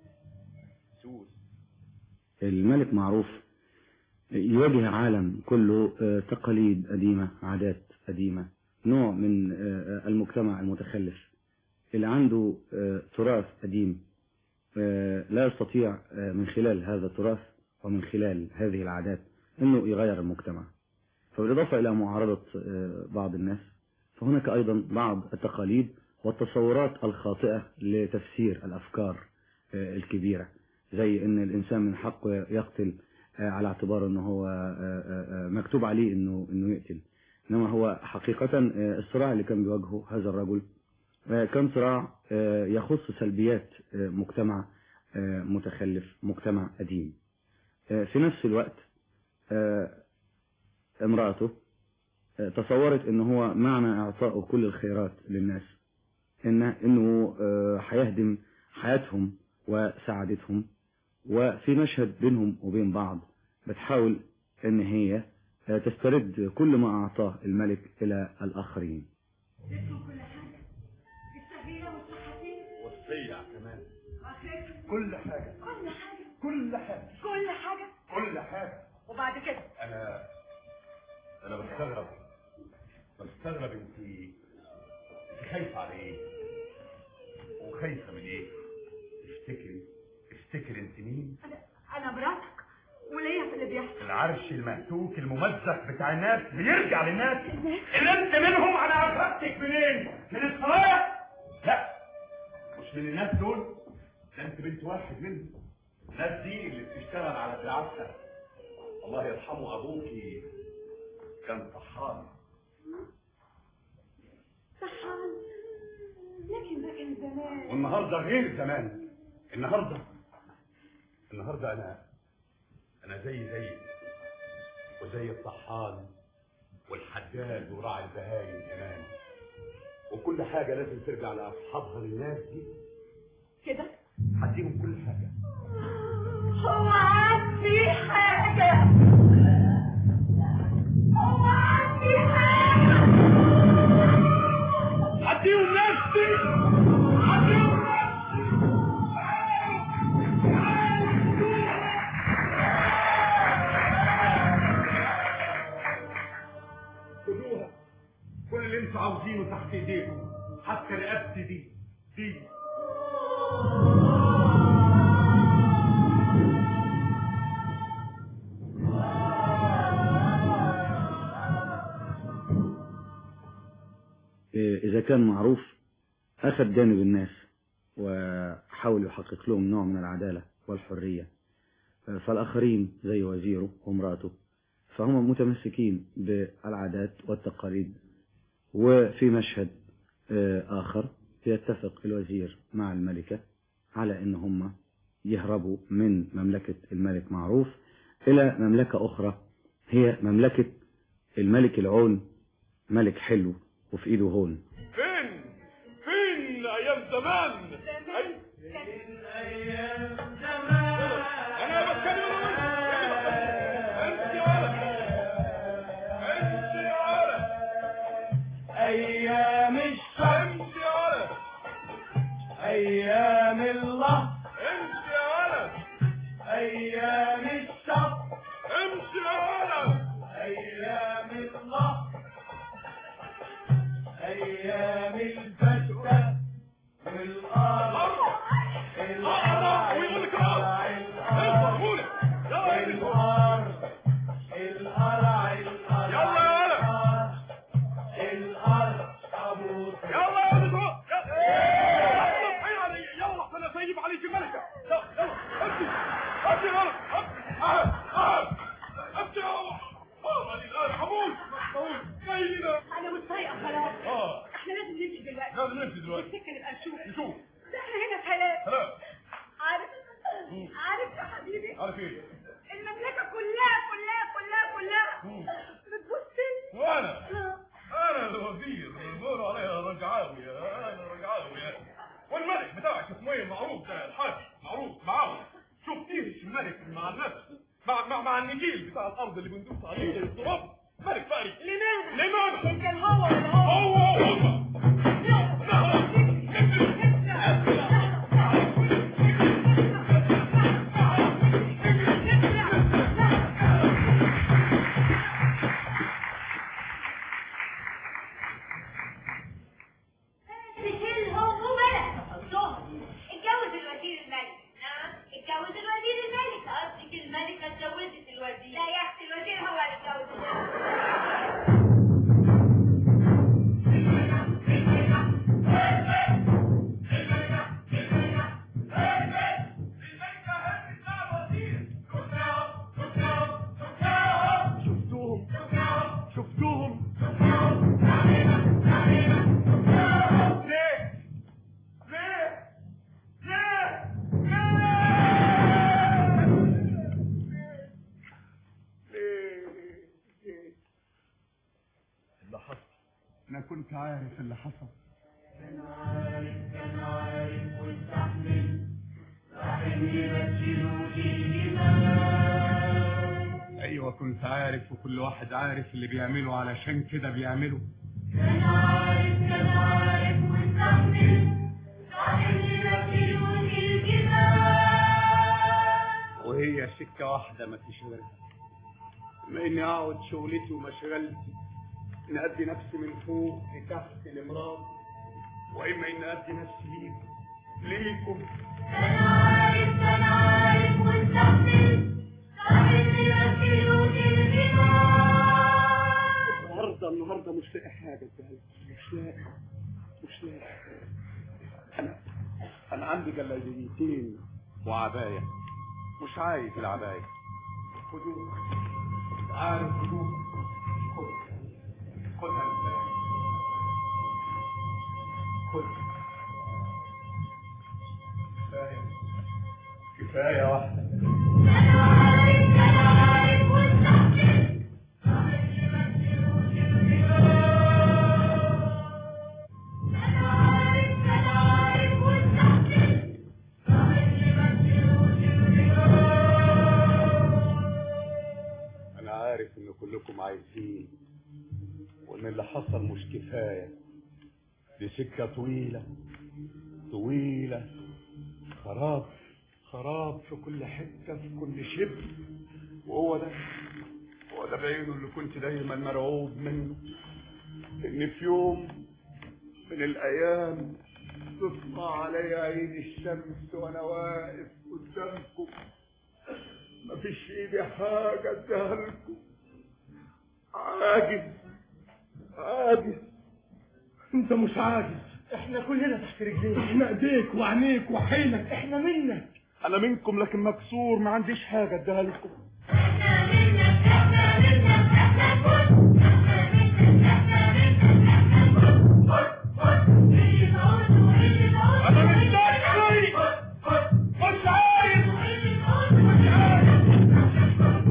سوس الملك معروف يواجه عالم كله آه، تقاليد قديمة عادات قديمة نوع من آه، المجتمع المتخلف اللي عنده آه، تراث قديم آه، لا يستطيع آه، من خلال هذا التراث ومن خلال هذه العادات انه يغير المجتمع فبالإضافة إلى معارضة آه، بعض الناس فهناك أيضا بعض التقاليد والتصورات الخاطئة لتفسير الأفكار آه، الكبيرة زي ان الانسان من حقه يقتل آه، على اعتبار انه هو آه، آه، آه، مكتوب عليه انه انه يقتل انما هو حقيقة آه، الصراع اللي كان بيواجهه هذا الرجل آه، كان صراع آه، يخص سلبيات آه، مجتمع آه، متخلف مجتمع قديم آه، في نفس الوقت آه، امرأته آه، تصورت ان هو معنى اعطائه كل الخيرات للناس إن انه آه، هيهدم حياتهم وسعادتهم وفي مشهد بينهم وبين بعض بتحاول ان هي آه، تسترد كل ما اعطاه الملك الى الاخرين كل حاجة التغيير والصحتين والصيع كمان وآخرتها كل حاجة كل حاجة كل حاجة كل حاجة كل حاجة وبعد كده انا انا بستغرب بستغرب انت انت خايفة على ايه وخايفة من ايه افتكري افتكري انت مين أنا أنا مراتك وليا في اللي بيحصل العرش المهتوك الممزق بتاع الناس بيرجع للناس اللي انت منهم انا عرفتك منين من السرايا لا مش من الناس دول ده انت بنت واحد منهم الناس دي اللي بتشتغل على دراعتها الله يرحمه ابوكي كان طحان صحان لكن ده كان زمان والنهارده غير زمان النهارده النهارده انا انا زي زيك وزي الطحان والحداد وراعي البهايم كمان وكل حاجه لازم ترجع لاصحابها للناس دي كده هديهم كل حاجه هو عندي حاجة هو عندي حاجة هديهم نفسي هديهم خدوها كل اللي انتوا عاوزينه تحت ايديكم حتى رقبتي دي دي آه، اذا كان معروف اخذ جانب الناس وحاول يحقق لهم نوع من العدالة والحرية آه، فالاخرين زي وزيره ومراته فهم متمسكين بالعادات والتقاليد وفي مشهد آه، آخر يتفق الوزير مع الملكة على ان هم يهربوا من مملكة الملك معروف الى مملكة اخرى هي مملكة الملك العون ملك حلو وفي ايده هون فين فين ايام زمان أي... ايام زمان انا بتكلم انا انت يا ولد انت يا ولد ايام الشمس انت يا ولد ايام الله انت يا ولد ايام الشط انت يا ولد ايام الله ايام الفتة والارض اقرا ويقول لك اقرا اقرا قول يلا يا ابني. الارض القرع القرع يلا يا ولد الارض ابو يلا يا ولد روح. يلا صحي علي يلا انا سيب عليك الملكه يلا يلا امشي امشي يا ولد امشي اهل اهل امشي يا ولد اه الان حمود حمود خلينا انا مش طايقه خلاص اه احنا لازم نمشي دلوقتي لازم نمشي دلوقتي نفتكر نبقى نشوف نشوف ده احنا هنا سلام سلام عارف عارف يا حبيبي عارف ايه المملكة كلها كلها كلها كلها بتبص لي وانا انا الوزير بيقولوا عليا رجعاوي انا رجعاوي والملك بتاعك اسمه ايه معروف ملك مع نفسه مع مع, مع النجيل بتاع الارض اللي بندوس عليه زي التراب ملك فقري لماذا؟ لماذا؟ إن كان هو ولا هو هو هو سهل هو هو ملك الظهر اتجوز الوزير الملك نعم اتجوز الوزير الملك قصدك الملكة اتجوزت الوزير لا يا اختي الوزير هو اللي اتجوز الملك شفتوهم شفتوهم ليه ليه ليه ليه اللي حصل انا كنت عارف اللي حصل ايوه كنت عارف وكل واحد عارف اللي بيعمله علشان كده بيعمله وهي سكة واحدة ما فيش غيرها اما اني اقعد شغلتي ومشغلتي ان ادي نفسي من فوق لتحت لمراد واما ان ادي نفسي ليكم ليكم النهارده النهارده مش لاقي حاجه اديها لكم. مش لاقي مش لاقي انا انا عندي جلابيتين وعبايه مش عايز العبايه خدوها عارف خدوها خد خدها بالله. خدها كفايه كفايه واحده انا عارف ان كلكم عايزين وان اللي حصل مش كفايه دي سكه طويله طويله خراب خراب في كل حته في كل شبر وهو ده هو ده بعينه اللي كنت دايما مرعوب منه ان في يوم من الايام تطلع علي عين الشمس وانا واقف قدامكم مفيش في ايدي حاجه اديها لكم عاجز عاجز انت مش عاجز احنا كلنا تحت رجليك احنا ايديك وعينيك وحيلك احنا منك انا منكم لكن مكسور ما عنديش حاجه اديها لكم انا مش داخلي مش عايز مش عايز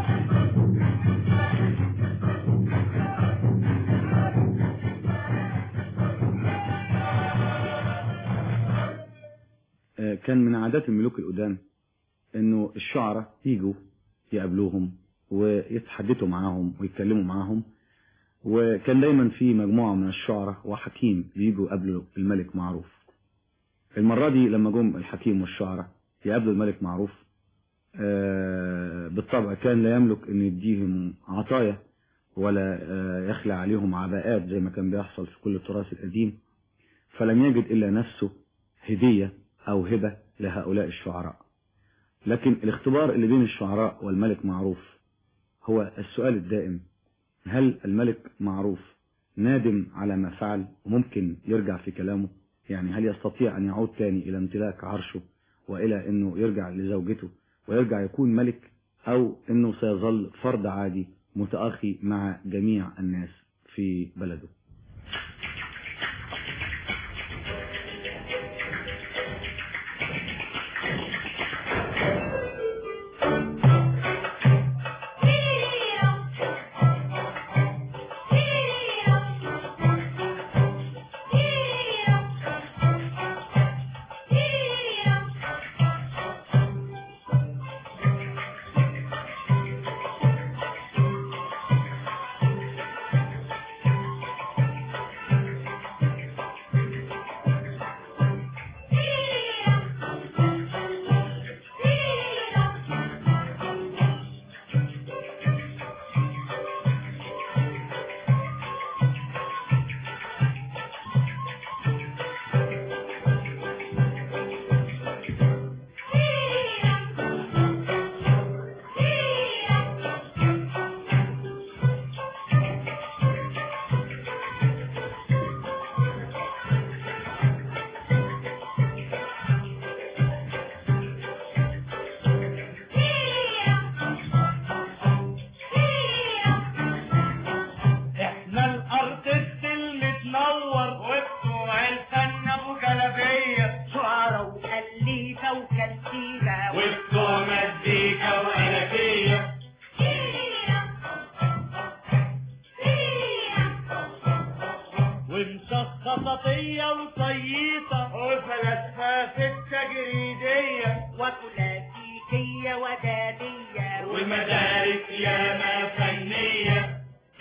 آه، كان من عادات الملوك القدام انه الشعراء يجوا يقابلوهم ويتحدثوا معاهم ويتكلموا معاهم وكان دايما في مجموعة من الشعراء وحكيم بيجوا يقابلوا الملك معروف المرة دي لما جم الحكيم والشعراء يقابلوا الملك معروف آه، بالطبع كان لا يملك ان يديهم عطايا ولا آه، يخلع عليهم عباءات زي ما كان بيحصل في كل التراث القديم فلم يجد الا نفسه هدية او هبة لهؤلاء الشعراء لكن الاختبار اللي بين الشعراء والملك معروف هو السؤال الدائم هل الملك معروف نادم على ما فعل وممكن يرجع في كلامه يعني هل يستطيع أن يعود تاني إلى امتلاك عرشه وإلى أنه يرجع لزوجته ويرجع يكون ملك أو أنه سيظل فرد عادي متأخي مع جميع الناس في بلده مزيكا وألفية ومشخصطية وصييطة وفلسفة التجريدية وكلاسيكية ودادية ومدارس ياما فنية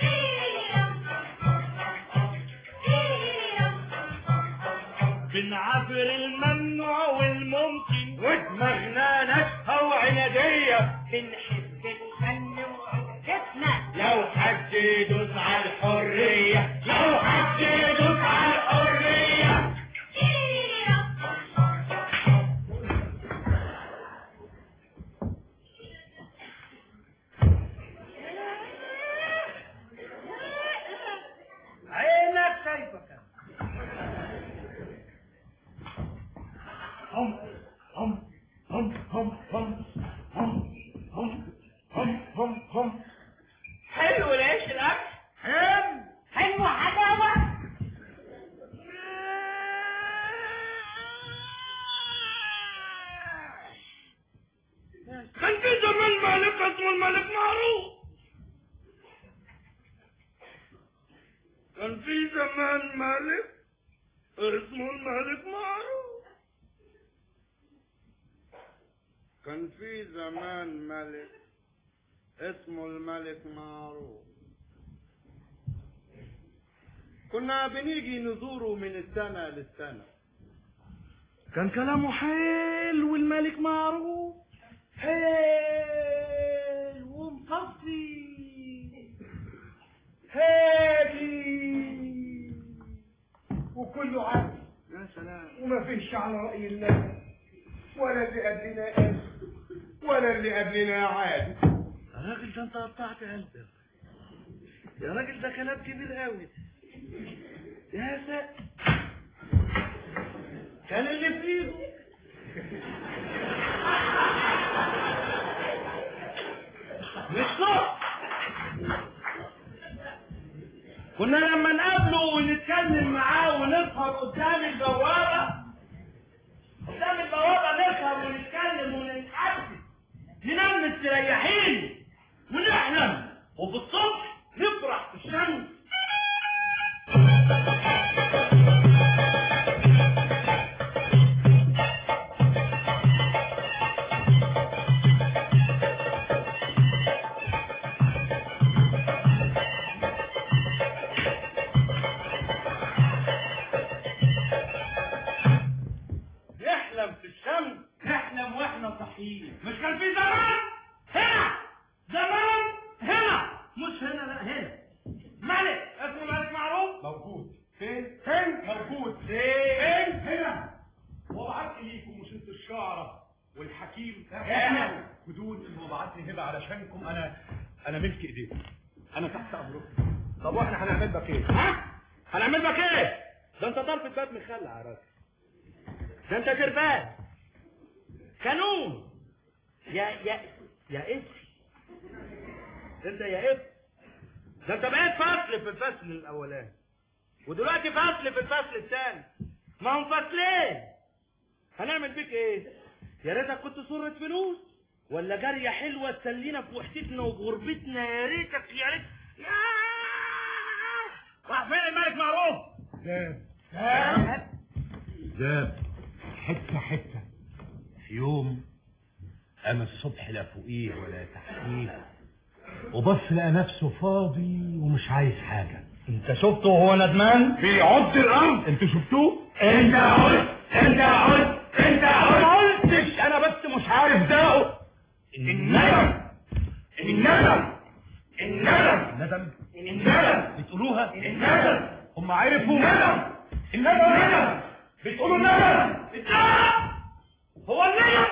بنعبر الممنوع والممكن ودماغنا ناشفة وعنادية بنحب الفن وعودتنا لو حد يدوس على الحرية لو حد يدوس على الحرية عينك شايفة هم هم هم هم هم هم هم هم هم هم حلو العيش الاكل حلو حلو حلاوه كان في زمان ملك اسمه الملك معروف كان في زمان ملك اسمه الملك معروف كان في زمان ملك اسمه الملك معروف كنا بنيجي نزوره من السنة للسنة كان كلامه حلو والملك معروف حلو ومصفي هادي وكله عدل يا سلام وما فيش على رأي الله ولا اللي قبلنا قال ولا اللي قبلنا عاد يا راجل ده انت قطعت قلبك يا راجل ده كلام كبير قوي يا ساتر كان اللي في ايده مش صح كنا لما نقابله ونتكلم معاه ونسهر قدام البوابة قدام البوابة نسهر ونتكلم ونتحدث ننام مستريحين ونحلم وفي الصبح نفرح في الشمس نحلم في الشمس نحلم واحنا صحيين مش كان في زمان هنا زمان هنا مش هنا لا هنا ملك اسمه ملك معروف موجود فين فين موجود فين هنا وبعت ليكم مش انتوا الشعراء والحكيم انا خدوني وبعتني هبه علشانكم انا انا ملك ايديكم انا تحت امركم طب واحنا هنعمل لك ايه ها هنعمل لك ايه ده انت طرف الباب مخلع يا راجل ده انت تربان قانون يا يا يا اسفي انت يا اف ده انت بقيت فصل في الفصل الاولاني ودلوقتي فصل في الفصل الثاني ما هم فصلين هنعمل بيك ايه يا ريتك كنت صرة فلوس ولا جارية حلوة تسلينا في وحدتنا وغربتنا يا ريتك يا ريت يا راح فين الملك معروف جاب ها؟ جاب حته حته في يوم قام الصبح لا فوقيه ولا تحتيه وبص لقى نفسه فاضي ومش عايز حاجه انت شفته وهو ندمان بيعض الارض انت شفتوه انت قلت انت قلت انت قلت ما قلتش انا بس مش عارف ده الندم الندم الندم الندم الندم بتقولوها الندم هم عرفوا الندم الندم بتقولوا الندم الندم هو الندم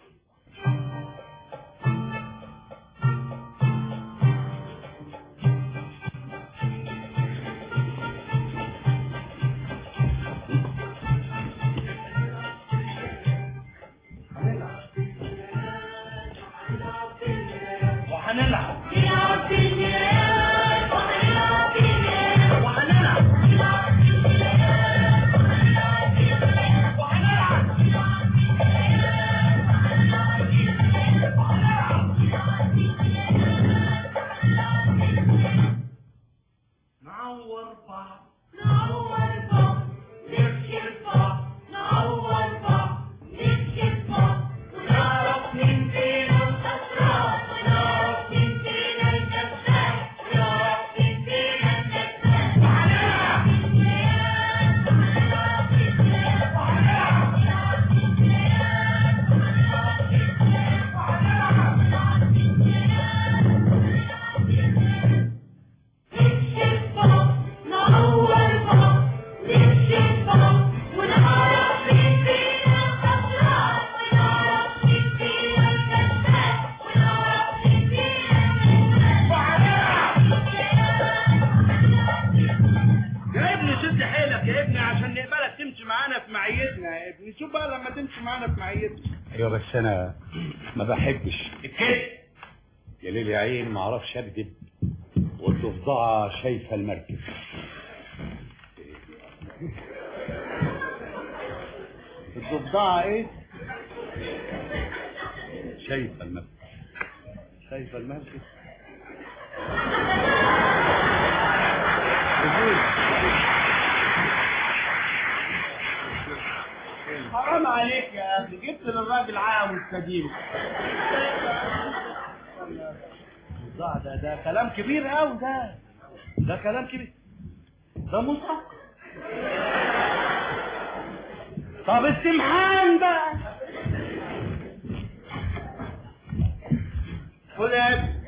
وهنلعب وهنلعب تمشي معانا في معيتنا ايوه بس انا ما بحبش الكذب يا ليل يا عين ما اعرفش اكذب والضفدعه شايفه المركب الضفدعة ايه شايفه المركب شايفة المركب حرام عليك يا اخي جبت للراجل عام مستديم ده ده ده كلام كبير قوي ده ده كلام كبير ده مصحف طب السمحان بقى خد يا ابني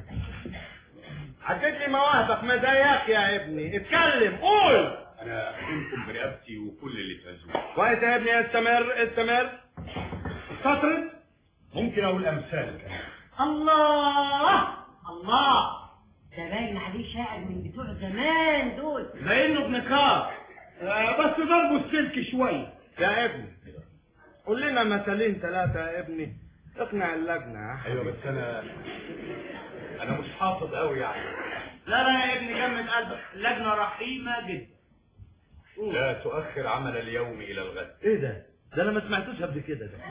عدت لي مواهبك مزاياك يا ابني اتكلم قول انا احكمكم برقبتي وكل اللي فازوه كويس يا ابني استمر استمر استطرد ممكن اقول امثال كمان الله الله ده باين عليه شاعر من بتوع زمان دول زي انه ابن كار آه، بس ضربه السلك شويه يا ابني قول لنا مثالين ثلاثة يا ابني اقنع اللجنة يا ايوه بس انا انا مش حافظ قوي يعني لا لا يا ابني جمد قلبك اللجنة رحيمة جدا لا تؤخر عمل اليوم الى الغد ايه ده؟ ده انا ما سمعتوش قبل كده ده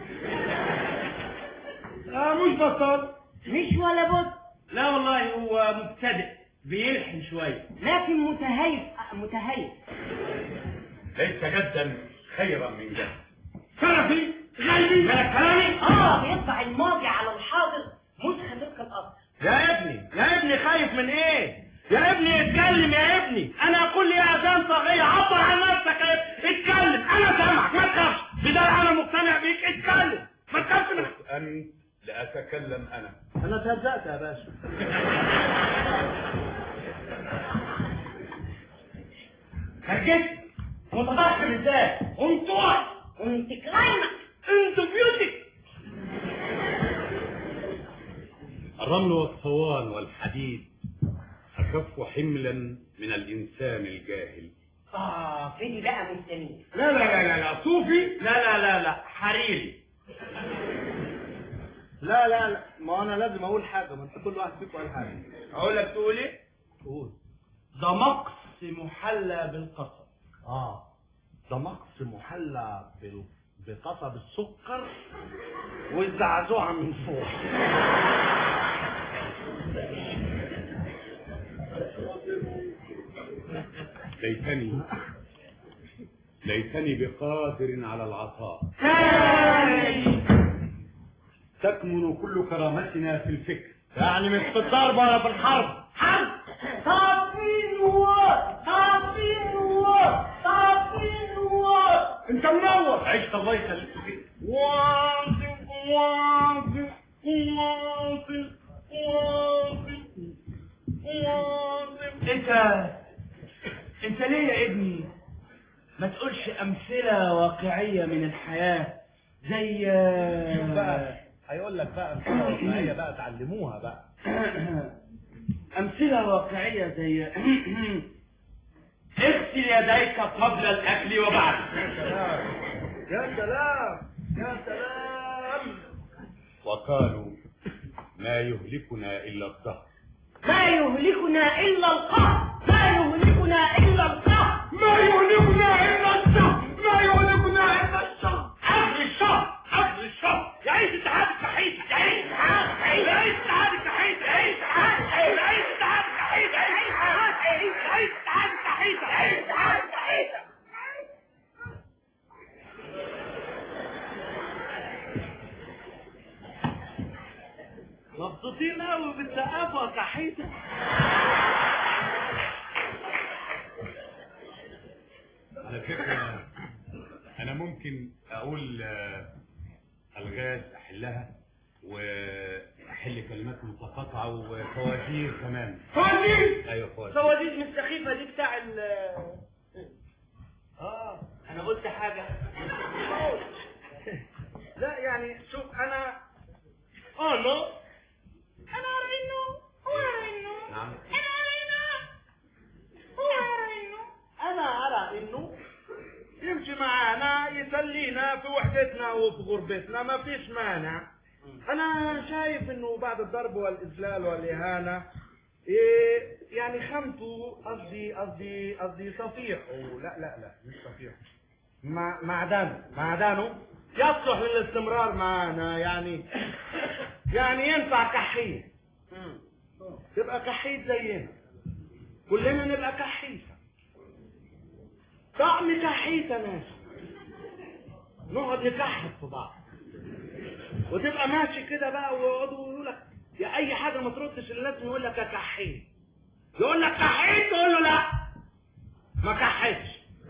اه مش بطل مش ولا بد لا والله هو مبتدئ بيلحن شوية لكن متهيف متهيف ليس جدا خيرا من جد شرفي غالبي مالك كلامي اه بيطبع الماضي على الحاضر مش خليك الاصل يا ابني يا ابني خايف من ايه يا ابني اتكلم يا ابني انا اقول لي اذان صغير عبر عن نفسك يا ابني اتكلم انا سامعك ما تخافش بدل انا مقتنع بيك اتكلم ما تخافش من انت لاتكلم انا انا اتهزأت يا باشا هرجت متضخم ازاي انت واحد انت كلايمك انت بيوتك الرمل والصوان والحديد اخف حملا من الانسان الجاهل اه فيني بقى من سمير لا لا لا لا لا صوفي لا لا لا لا حريري لا لا لا ما انا لازم اقول حاجه ما انت كل واحد فيكم قال حاجه اقول لك تقول ايه قول ده مقص محلى بالقصب اه ده مقص محلى بال... بقصب السكر والزعزوعه من فوق ليتني ليتني بقادر على العطاء تكمن كل كرامتنا في الفكر يعني مش في الضرب ولا في الحرب حرب طافي نور طافي نور طافي نور انت منور عشت الله يخليك فيك واثق واثق واثق واثق واثق انت انت ليه يا ابني ما تقولش امثله واقعيه من الحياه زي بقى هيقول لك بقى امثله واقعيه بقى تعلموها بقى امثله واقعيه زي اغسل يديك قبل الاكل وبعد يا سلام يا سلام وقالوا ما يهلكنا الا الدهر ما يهلكنا الا القهر ما يهلكنا الا القهر ما يهلكنا الا الشهر ما يهلكنا الا الشهر اخر الشهر اخر الشهر يعيش اتحاد التحيط يعيش اتحاد التحيط يعيش اتحاد التحيط يعيش اتحاد التحيط يعيش اتحاد التحيط يعيش اتحاد التحيط يعيش اتحاد التحيط يعيش اتحاد التحيط مبسوطين قوي بالسقافه كحيته على فكرة أنا ممكن أقول آه، ألغاز أحلها وأحل كلمات متقاطعة وفوازير كمان فوازير أيوة فوازير فوازير مش سخيفه دي بتاع ال اه انا قلت حاجه لا يعني شوف انا اه نو انا ارى انه هو ارى انه نعم انا ارى انه هو ارى انه انا ارى انه يمشي معانا يسافر يسلينا في وحدتنا وفي غربتنا ما فيش مانع انا شايف انه بعد الضرب والاذلال والاهانه إيه يعني خمته قصدي قصدي قصدي صفيحه لا لا لا مش صفيحه مع معدنه معدنه يصلح للاستمرار معانا يعني يعني ينفع كحيت تبقى كحيت زينا كلنا نبقى كحيته طعم كحيته ناس نقعد نكحت في بعض وتبقى ماشي كده بقى ويقعدوا يقولوا لك يا اي حاجه ما تردش لازم يقول لك يا كحيت يقول لك كحيت تقول له لا ما كحيتش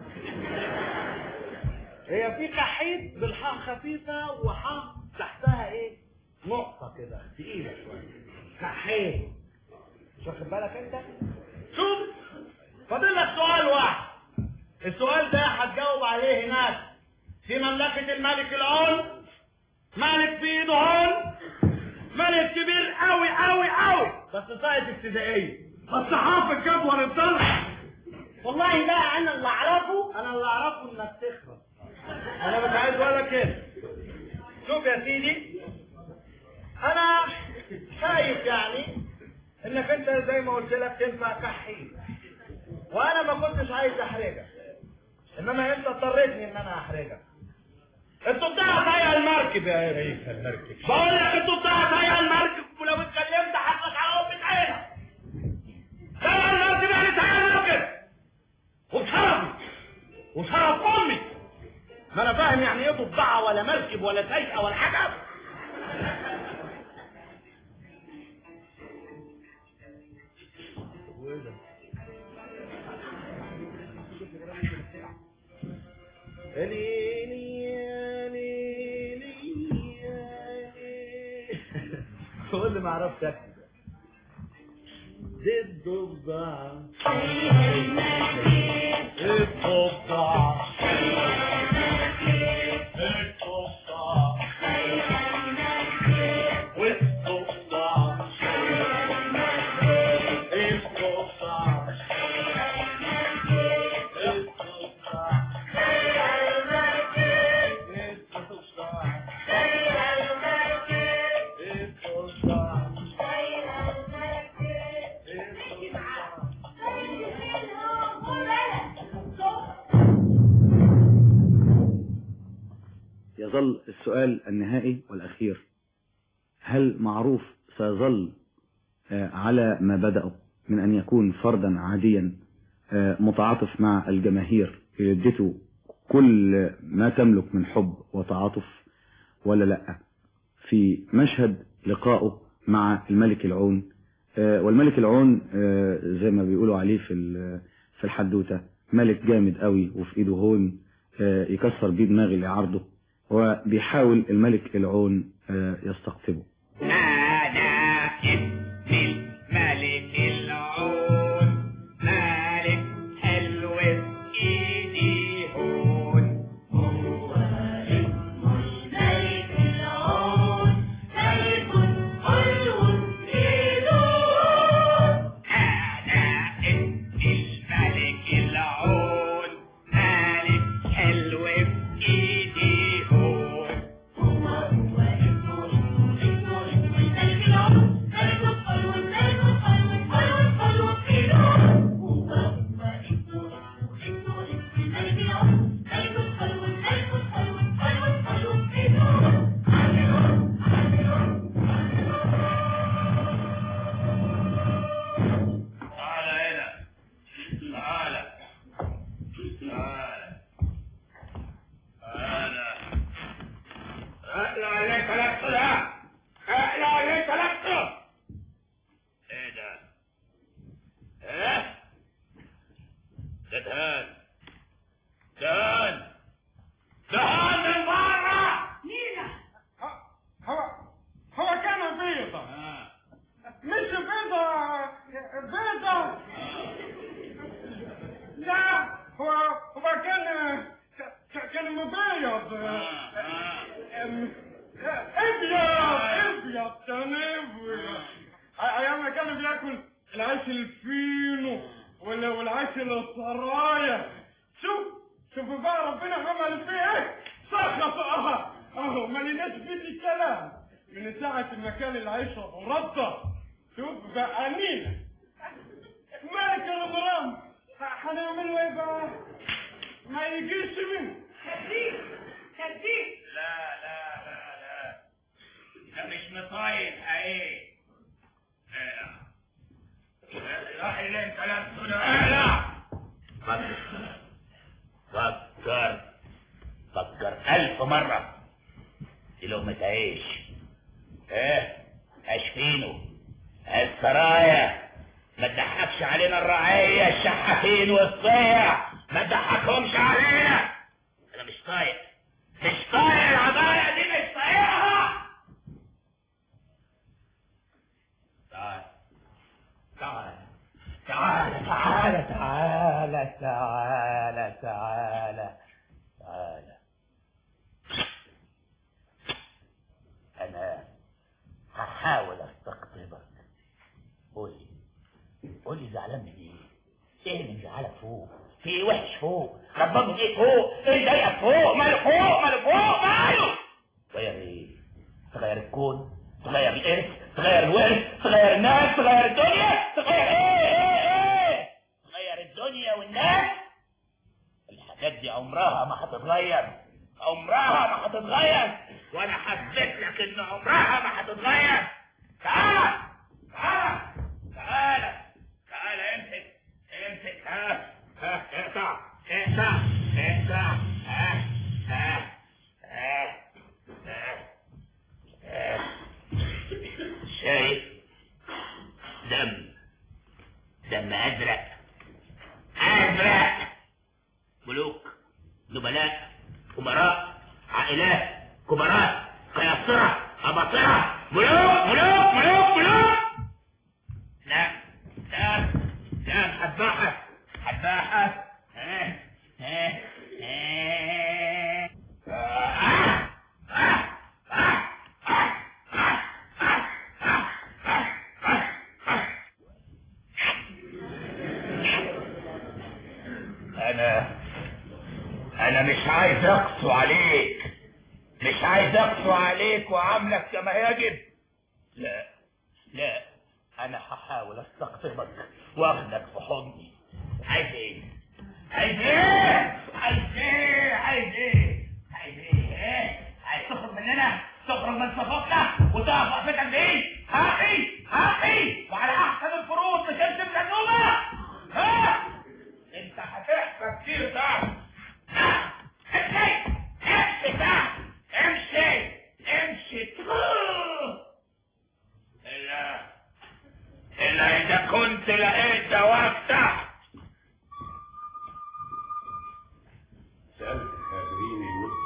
هي في كحيت بالحاء خفيفه وحاء تحتها ايه نقطه كده تقيله شويه كحيت مش واخد بالك انت شوف فاضل لك سؤال واحد السؤال ده هتجاوب عليه هناك في مملكة الملك العون ملك في ايده هون ملك كبير قوي قوي قوي بس ساعة ابتدائية بس حافظ جدول الطلع والله بقى انا اللي اعرفه انا اللي اعرفه انك تخرب انا مش عايز ولا كده شوف يا سيدي انا شايف يعني انك انت زي ما قلت لك تنفع كحيل وانا ما كنتش عايز احرجك انما انت اضطريتني ان انا احرجك انتوا بتاع زي المركب يا ريس المركب بقول لك انتوا بتاع زي المركب ولو اتكلمت حقك على امك عينك زي المركب يعني زي المركب وشرفي وشرف امي ما انا فاهم يعني ايه ضفدعه ولا مركب ولا سيئه ولا حاجه هو اللي ما عرفش اكتب دي الضفدع الضفدع الضفدع والضفدع الضفدع يظل السؤال النهائي والأخير هل معروف سيظل آه، على ما بدأه من أن يكون فردا عاديا آه، متعاطف مع الجماهير يدته كل ما تملك من حب وتعاطف ولا لا في مشهد لقائه مع الملك العون آه، والملك العون آه، زي ما بيقولوا عليه في ال- في الحدوتة ملك جامد قوي وفي ايده هون آه، يكسر بيه دماغ اللي عرضه وبيحاول الملك العون آه، يستقطبه أنا اسمي الملك العون ملك حلو بإيدي هون هو اسمه الملك العون ملك حلو بإيده هون أنا اسمي الملك العون ملك حلو بإيدي هون هو هو اسمه اسمه اسمه اسمه الملك العون ملك حلو ملك حلو حلو حلو بإيده هون هو هو اسمه اسمه اسمه اسمه الملك العون ملك حلو ملك حلو حلو حلو بإيده هون تعال هنا تعال تعال تعال اقلع عليك لك لا اقلع عليك لك ايه ده ايه ده دهان دهان دهان من بره مينا هو هو كان بيضة مش بيضة بيضة لا هو هو كان ك- كان مبيض أم، ابيض ابيض كان ابيض ايام ما كان بياكل العيش الفينو ولا والعيش السرايا شوف شوف بقى ربنا عمل فيه ايه اهو ما لناش بيت الكلام من ساعة المكان اللي هيشرب ورده تبقى أمينة مالك يا غرام هنعمل ايه بقى؟ ما يجيش منه ترتيب ترتيب لا لا لا لا ده مش مطايق حقيقي راح اللي انت لابسه ده لا فكر فكر فكر ألف مرة دي لقمة عيش ايه اشفينه السرايا ما تضحكش علينا الرعية الشحاتين والصيع ما تضحكهمش علينا انا مش طايق مش طايق العباية دي مش طايقها تعال تعال تعال تعال تعال تعال تعال تعال انا هحاول استقطبك قولي قولي زعلان من ايه ايه اللي مزعلك فوق في ايه وحش فوق ربنا من ايه فوق ايه ضايقك فوق ماله فوق ماله فوق ماله تغير ايه تغير الكون تغير الارث تغير الورث تغير الناس تغير الدنيا تغير ايه ايه ايه تغير الدنيا والناس الحاجات دي عمرها ما هتتغير عمرها ما هتتغير وانا حسيت لك ان عمرها ما هتتغير تعال تعال تعال تعال امسك امسك ها ها اقطع اقطع اقطع ها ها ها ها ها شايف دم دم ازرق ازرق ملوك نبلاء امراء عائلات كبراء قياصرة اباطرة ملوك ملوك ملوك ملوك لا لا لا حباحة حباحة ها ها ها انا انا مش عايز اقسو عليك مش عايز اقسو عليك وعاملك كما يجب لا لا انا هحاول استقطبك واخدك في حضني عايز ايه عايز ايه عايز ايه عايز ايه عايز ايه ايه عايز تخرج مننا تخرج من صفوفنا وتقف وقفتك دي هاقي هاقي وعلى احسن الفروض مش هتسيب النوبه ها انت هتحفى كتير ده امشي امشي ده امشي امشي الا الا اذا كنت لقيت دواء تحت سألت الخابرين الود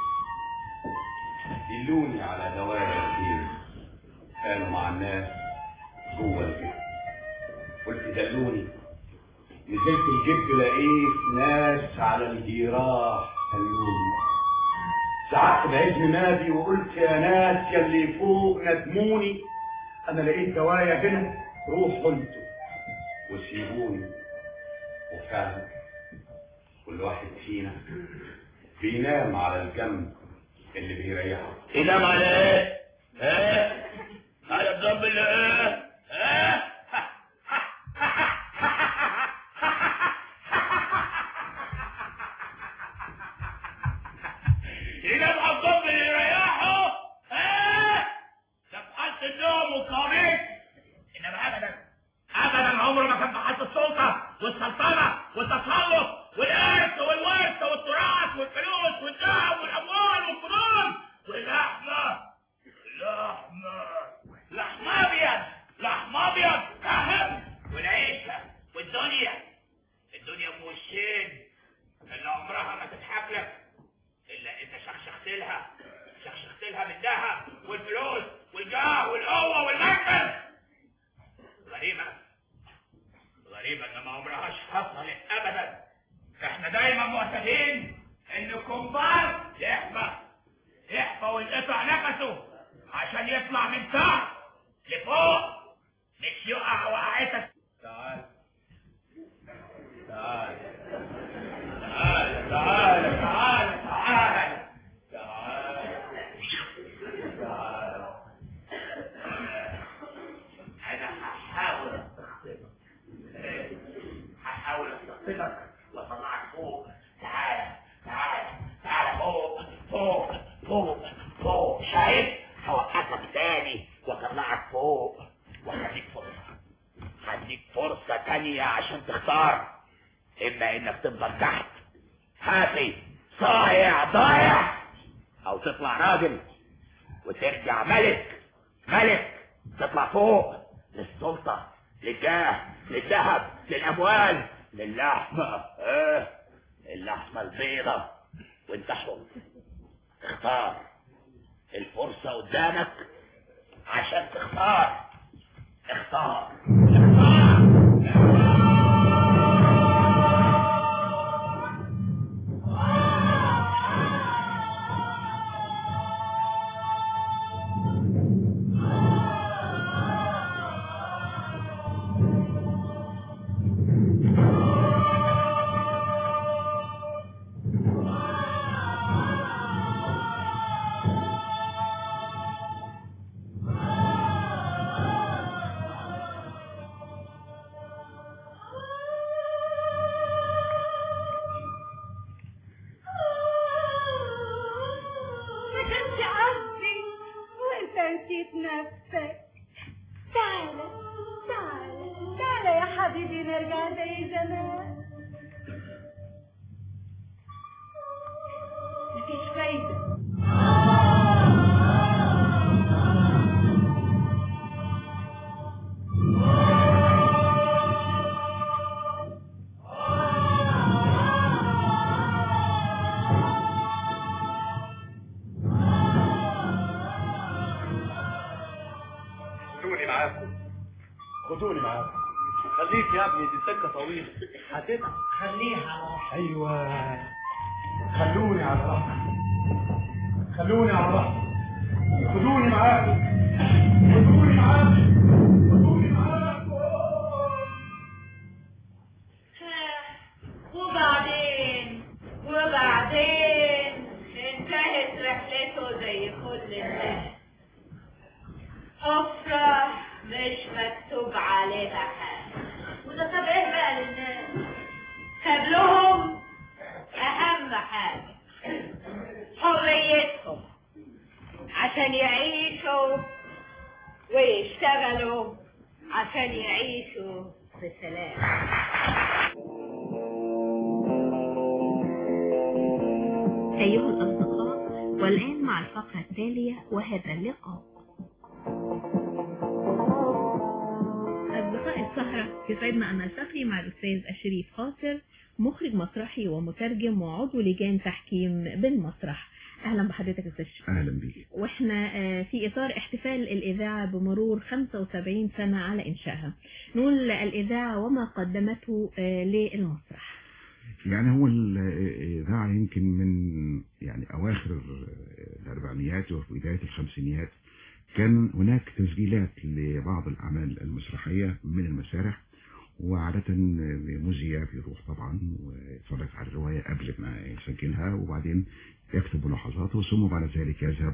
دلوني على دواء كتير كانوا مع الناس جوه البيت قلت دلوني نزلت الجب لقيت ناس على الجراح خلوني سعدت بعزم نادي وقلت يا ناس يا اللي فوق ندموني انا لقيت دوايا هنا روحوا انتوا وسيبوني وفعلا كل واحد فينا بينام على الجنب اللي بيريحه ينام على ايه؟ ايه؟ على الجنب اللي ايه؟ ايه؟ ينام على الجنب اللي يريحه ايه؟ ده في حالة النوم والقميص انما ابدا ابدا عمره ما كان في حالة السلطة والسلطنة والتسلط والارث والورث والتراث والفلوس والذهب والاموال والفنون واللحمة اللحمة لحم ابيض لحم ابيض فاهم والعيشة والدنيا الدنيا ام وشين اللي عمرها ما تضحك لك الا انت شخشخت لها شخشخت لها من الذهب والفلوس والجاه والقوه والمركز غريبه غريبه ان ما عمرهاش حصلت ابدا احنا دايما معتادين ان الكمبار يحفى يحفى وينقطع نفسه عشان يطلع من تحت لفوق مش يقع وقعتك تعال تعال تعال تعال تعال تعال تعال اثبتك واطلعك فوق تعال تعال تعال فوق فوق فوق فوق شايف هوقفك تاني واطلعك فوق وهديك فرصة هديك فرصة تانية عشان تختار اما انك تفضل تحت هاتي صايع ضايع او تطلع راجل وترجع ملك ملك تطلع فوق للسلطة للجاه للذهب للأموال للحمة اه اللحمة البيضة وانت حر اختار الفرصة قدامك عشان تختار اختار ما كانش قصدي وانت نسيت نفسك تعالى تعالى تعالى يا حبيبي نرجع زي زمان مفيش فايدة خدوني معاكم خدوني معاكم خليك يا ابني دي سكة طويلة هتتعب خليها على راحتك ايوه خلوني على راحتي خلوني على راحتي خدوني معاكم خدوني معاكم خدوني معاكم وبعدين وبعدين انتهت رحلته زي كل الناس افرح مش مكتوب عليها حاجة وده طب ايه بقى للناس ساب لهم اهم حاجة حريتهم عشان يعيشوا ويشتغلوا عشان يعيشوا بسلام أيها الأصدقاء والآن مع الفقرة التالية وهذا اللقاء أصدقاء السهرة يسعدنا أن نلتقي مع الأستاذ الشريف خاطر مخرج مسرحي ومترجم وعضو لجان تحكيم بالمسرح أهلا بحضرتك يا أستاذ شريف اهلا بيك واحنا آه، في اطار احتفال الاذاعه بمرور 75 سنه على انشائها نقول الاذاعه وما قدمته آه، للمسرح يعني هو الاذاعه يمكن من يعني اواخر الاربعينيات وفي بدايه الخمسينيات كان هناك تسجيلات لبعض الاعمال المسرحيه من المسارح وعادة مذيع بيروح طبعا ويتفرج على الرواية قبل ما يسجلها وبعدين يكتب ملاحظاته ثم بعد ذلك يذهب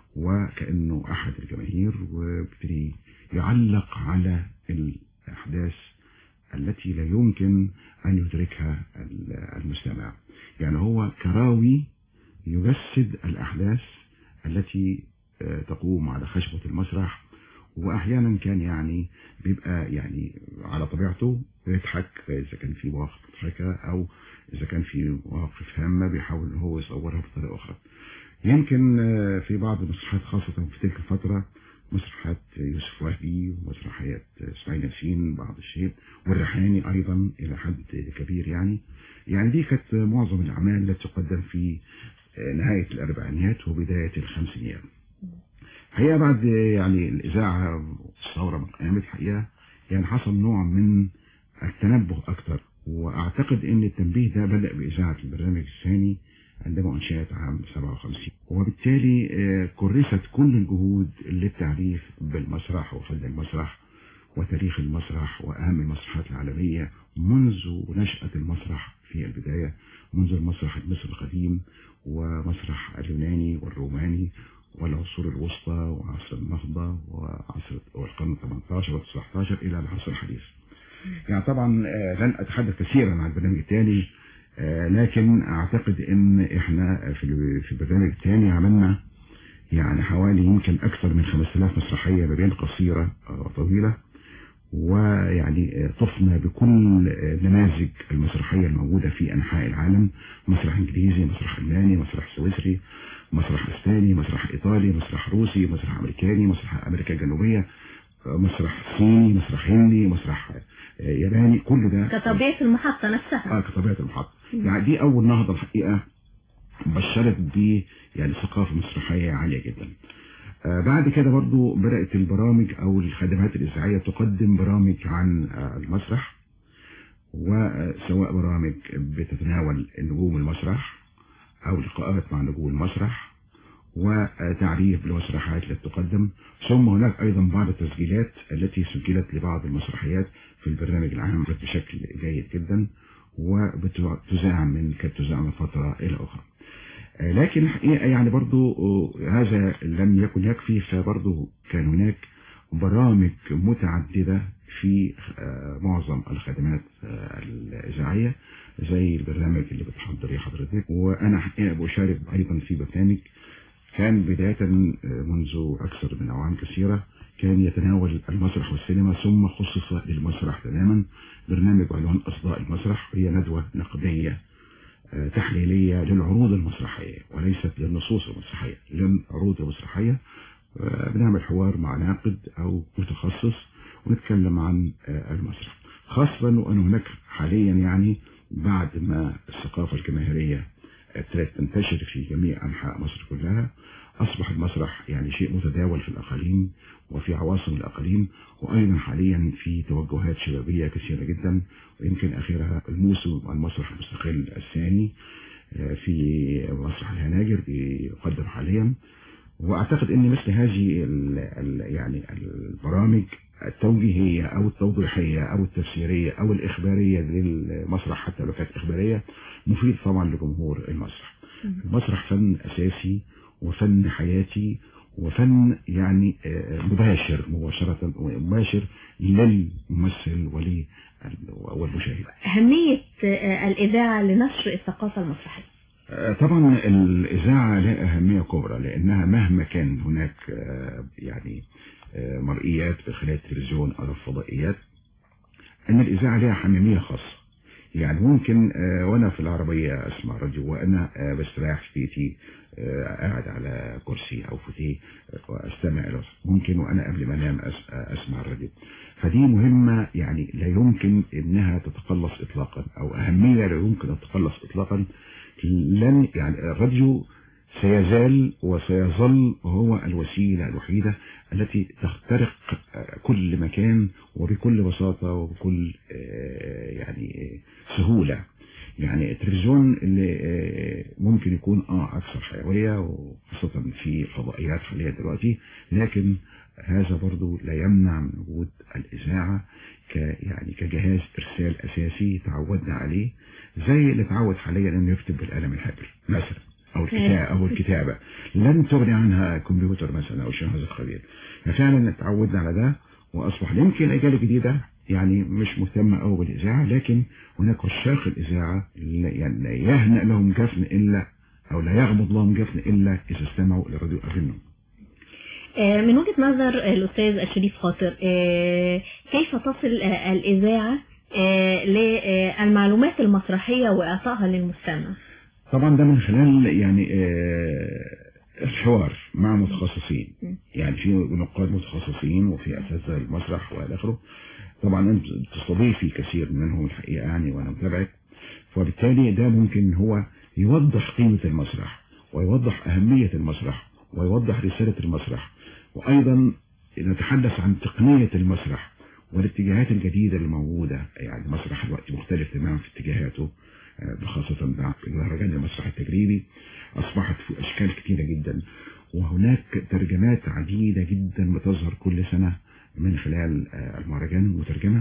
وكأنه أحد الجماهير ويبتدي يعلق على الأحداث التي لا يمكن أن يدركها المستمع يعني هو كراوي يجسد الأحداث التي تقوم على خشبة المسرح واحيانا كان يعني بيبقى يعني على طبيعته يضحك اذا كان في مواقف مضحكه او اذا كان في مواقف هامه بيحاول ان هو يصورها بطريقه اخرى يمكن في بعض المسرحيات خاصه في تلك الفتره مسرحيات يوسف وهبي ومسرحيات اسماعيل ياسين بعض الشيء والريحاني ايضا الى حد كبير يعني يعني دي كانت معظم الاعمال التي تقدم في نهايه الاربعينيات وبدايه الخمسينيات الحقيقه بعد يعني الاذاعه والثوره من قيامة الحقيقه يعني حصل نوع من التنبه اكثر واعتقد ان التنبيه ده بدا باذاعه البرنامج الثاني عندما انشئت عام 57 وبالتالي كرست كل الجهود للتعريف بالمسرح وفن المسرح وتاريخ المسرح واهم المسرحيات العالميه منذ نشاه المسرح في البدايه منذ المسرح المصري القديم ومسرح اليوناني والروماني والعصور الوسطى وعصر النهضة وعصر والقرن 18 و 19 إلى العصر الحديث يعني طبعا آه، لن أتحدث كثيرا عن البرنامج الثاني آه، لكن أعتقد إن إحنا في ال- في البرنامج الثاني عملنا يعني حوالي يمكن أكثر من 5000 مسرحية ما بين قصيرة وطويلة ويعني آه، طفنا بكل آه، نماذج المسرحية الموجودة في أنحاء العالم مسرح إنجليزي مسرح ألماني مسرح سويسري مسرح اسباني مسرح ايطالي مسرح روسي مسرح امريكاني مسرح امريكا الجنوبيه آه، مسرح صيني مسرح هندي مسرح آه، ياباني كل ده كطبيعة المحطة نفسها اه كطبيعه المحطه يعني دي اول نهضه الحقيقه بشرت ب يعني ثقافه مسرحيه عاليه جدا آه بعد كده برضو بدات البرامج او الخدمات الاذاعيه تقدم برامج عن آه المسرح وسواء برامج بتتناول نجوم المسرح او لقاءات مع نجوم المسرح وتعريف بالمسرحيات التي تقدم ثم هناك ايضا بعض التسجيلات التي سجلت لبعض المسرحيات في البرنامج العام بشكل جيد جدا وبتذاع من كانت تذاع من فتره الى اخرى آه، لكن الحقيقه يعني برضو آه، هذا لم يكن يكفي فبرضو كان هناك برامج متعدده في آه، معظم الخدمات آه، الاذاعيه زي البرنامج اللي بتحضريه حضرتك وانا حقيقه بشارك ايضا في برنامج كان بدايه آه، منذ اكثر من اعوام كثيره كان يتناول المسرح والسينما ثم خصص للمسرح تماما برنامج بعنوان اصداء المسرح هي ندوه نقديه آه، تحليليه للعروض المسرحيه وليست للنصوص المسرحيه للعروض المسرحيه آه، بنعمل حوار مع ناقد او متخصص ونتكلم عن آه، المسرح خاصة وأن هناك حاليا يعني بعد ما الثقافة الجماهيرية ابتدت تنتشر في جميع أنحاء مصر كلها أصبح المسرح يعني شيء متداول في الأقاليم وفي عواصم الأقاليم وأيضا حاليا في توجهات شبابية كثيرة جدا ويمكن آخرها الموسم المسرح المستقل الثاني آه، في مسرح الهناجر بيقدم حاليا واعتقد ان مثل هذه ال ال يعني البرامج التوجيهيه او التوضيحيه او التفسيريه او الاخباريه للمسرح حتى لو كانت اخباريه مفيد طبعا لجمهور المسرح. المسرح فن اساسي وفن حياتي وفن يعني آه، مباشر مباشره مباشر للممثل ول والمشاهد. أهمية آه، الإذاعة لنشر الثقافة المسرحية آه، طبعا الإذاعة لها أهمية كبرى لأنها مهما كان هناك آه، يعني آه، مرئيات في خلال التلفزيون أو الفضائيات أن الإذاعة لها حميمية خاصة يعني ممكن آه، وأنا في العربية أسمع راديو وأنا آه، بستريح في بيتي آه، قاعد على كرسي أو فوتيه آه، وأستمع إلى ممكن وأنا قبل ما أنام أس- آه، أسمع الراديو فدي مهمة يعني لا يمكن إنها تتقلص إطلاقا أو أهمية لا يمكن أن تتقلص إطلاقا لن يعني الراديو سيزال وسيظل هو الوسيلة الوحيدة التي تخترق آه، كل مكان وبكل بساطة وبكل آه، يعني آه، سهولة يعني التلفزيون اللي آه، ممكن يكون اه اكثر حيوية وخاصة في فضائيات حاليا دلوقتي لكن هذا برضو لا يمنع من وجود الإذاعة ك يعني كجهاز إرسال أساسي تعودنا عليه زي اللي اتعود حاليا إنه يكتب بالقلم الحبر مثلا أو الكتابة أو الكتابة لن تغني عنها كمبيوتر مثلا أو شيء هذا القبيل ففعلا اتعودنا على ده وأصبح يمكن الأجيال الجديدة يعني مش مهتمة أوي بالإذاعة لكن هناك عشاق الإذاعة لا- يعني لا يهنأ لهم جفن إلا أو لا يغمض لهم جفن إلا إذا استمعوا لراديو أغنهم آه، من وجهة نظر الأستاذ الشريف خاطر آه، كيف تصل آه، الإذاعة آه، للمعلومات المسرحية وإعطائها للمستمع طبعا ده من خلال يعني آه، الحوار مع متخصصين يعني في نقاد متخصصين وفي اساتذه المسرح والى اخره طبعا انت بتستضيفي كثير منهم الحقيقه يعني وانا متابعك وبالتالي ده ممكن هو يوضح قيمه المسرح ويوضح اهميه المسرح ويوضح رساله المسرح وايضا نتحدث عن تقنيه المسرح والاتجاهات الجديده اللي موجوده يعني المسرح دلوقتي مختلف تماما في اتجاهاته آه، خاصة بعد المهرجان المسرح التجريبي أصبحت في أشكال كثيرة جدا وهناك ترجمات عديدة جدا بتظهر كل سنة من خلال آه، المهرجان مترجمة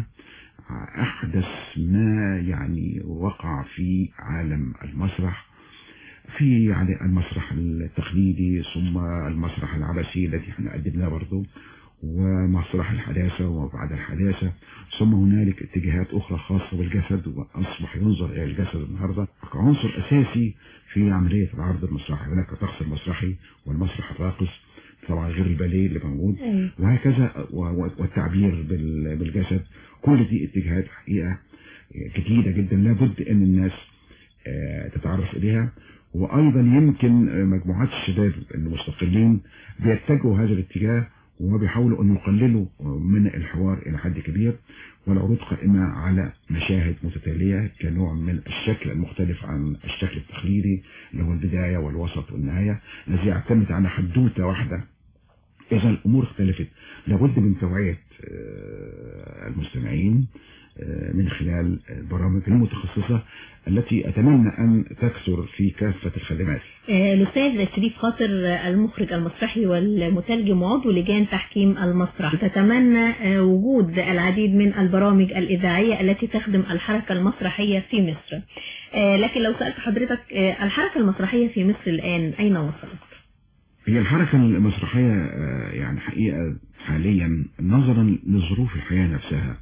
أحدث ما يعني وقع في عالم المسرح في يعني المسرح التقليدي ثم المسرح العبثي الذي احنا قدمناه برضه ومسرح الحداثة وبعد الحداثة ثم هنالك اتجاهات أخرى خاصة بالجسد وأصبح ينظر إلى الجسد النهاردة كعنصر أساسي في عملية العرض المسرحي هناك الرقص المسرحي والمسرح الراقص طبعا غير الباليه اللي موجود أيوة. وهكذا و- و- والتعبير بال- بالجسد كل دي اتجاهات حقيقة جديدة جدا لابد ان الناس آه، تتعرف اليها وايضا يمكن آه، مجموعات الشباب المستقلين بيتجهوا هذا الاتجاه وبيحاولوا ان يقللوا من الحوار الى حد كبير والعروض قائمة على مشاهد متتالية كنوع من الشكل المختلف عن الشكل التقليدي اللي هو البداية والوسط والنهاية الذي يعتمد على حدوتة واحدة إذا الأمور اختلفت لابد من توعية آه، المستمعين آه، من خلال البرامج المتخصصة التي أتمنى أن تكثر في كافة الخدمات آه، الأستاذ شريف خاطر آه، المخرج المسرحي والمترجم وعضو لجان تحكيم المسرح تتمنى آه، وجود العديد من البرامج الإذاعية التي تخدم الحركة المسرحية في مصر آه، لكن لو سألت حضرتك آه، الحركة المسرحية في مصر الآن أين وصلت؟ هي الحركة المسرحية آه، يعني حقيقة حاليا نظرا لظروف الحياة نفسها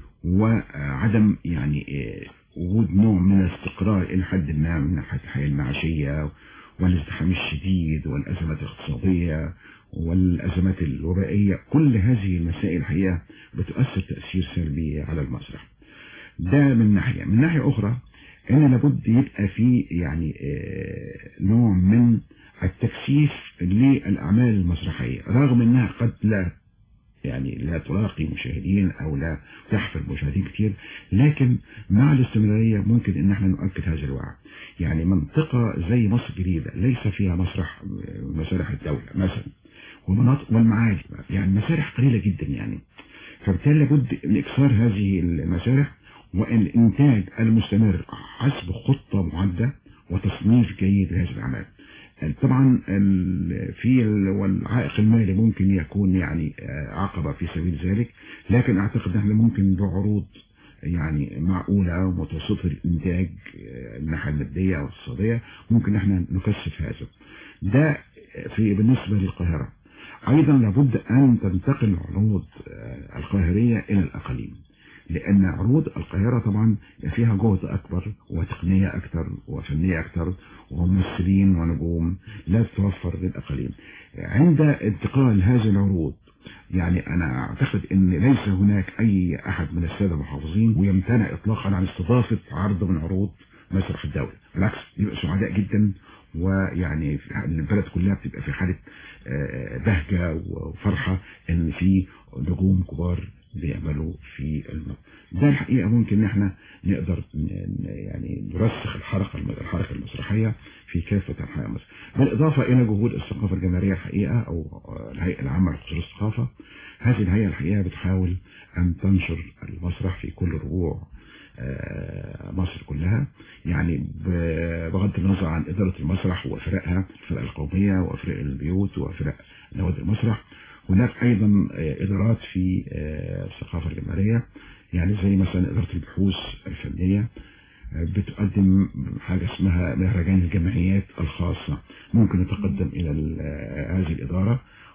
وعدم يعني آه، وجود نوع من الاستقرار إلى حد ما من ناحية الحياة المعيشية والازدحام الشديد والأزمات الاقتصادية والأزمات الوبائية كل هذه المسائل الحقيقة بتؤثر تأثير سلبي على المسرح ده من ناحية من ناحية أخرى ان لابد يبقى في يعني آه، نوع من التكثيف للأعمال المسرحية رغم انها قد لا يعني لا تلاقي مشاهدين او لا تحفل مشاهدين كتير لكن مع الاستمرارية ممكن ان احنا نؤكد هذا الوعي يعني منطقة زي مصر الجديدة ليس فيها مسرح مسارح الدولة مثلا ومناطق والمعالي يعني مسارح قليلة جدا يعني فبالتالي لابد من اكثار هذه المسارح والانتاج المستمر حسب خطة معدة وتصنيف جيد لهذه الاعمال طبعا ال- في ال- والعائق المالي ممكن يكون يعني آه، عقبة في سبيل ذلك لكن اعتقد ان احنا ممكن بعروض يعني معقولة ومتوسطة الانتاج آه، الناحية المادية او الاقتصادية ممكن احنا نكثف هذا ده في بالنسبة للقاهرة ايضا لابد ان تنتقل العروض آه، القاهرية الى الاقاليم لأن عروض القاهرة طبعا فيها جهد أكبر وتقنية أكثر وفنية أكثر وممثلين ونجوم لا تتوفر للأقاليم عند انتقال هذه العروض يعني أنا أعتقد أن ليس هناك أي أحد من السادة المحافظين ويمتنع إطلاقا عن استضافة عرض من عروض مسرح الدولة بالعكس يبقى سعداء جدا ويعني في- البلد كلها بتبقى في حالة آه، بهجة وفرحة ان في نجوم كبار بيعملوا في الم... ده الحقيقة ممكن ان احنا نقدر ن- ن- يعني نرسخ الحركة الم- الحركة المسرحية في كافة انحاء مصر بالاضافة الى جهود الثقافة الجماهيرية الحقيقة او آه، الهيئة العامة لقصور الثقافة هذه الهيئة الحقيقة بتحاول ان تنشر المسرح في كل ربوع آه، مصر كلها يعني ب- بغض النظر عن إدارة المسرح وفرقها الفرق القومية وفرق البيوت وفرق نوادي المسرح هناك أيضا آه، إدارات في آه، الثقافة الجماهيرية يعني زي مثلا إدارة البحوث الفنية آه، بتقدم حاجة اسمها مهرجان الجمعيات الخاصة ممكن نتقدم إلى ال- آه، هذه الإدارة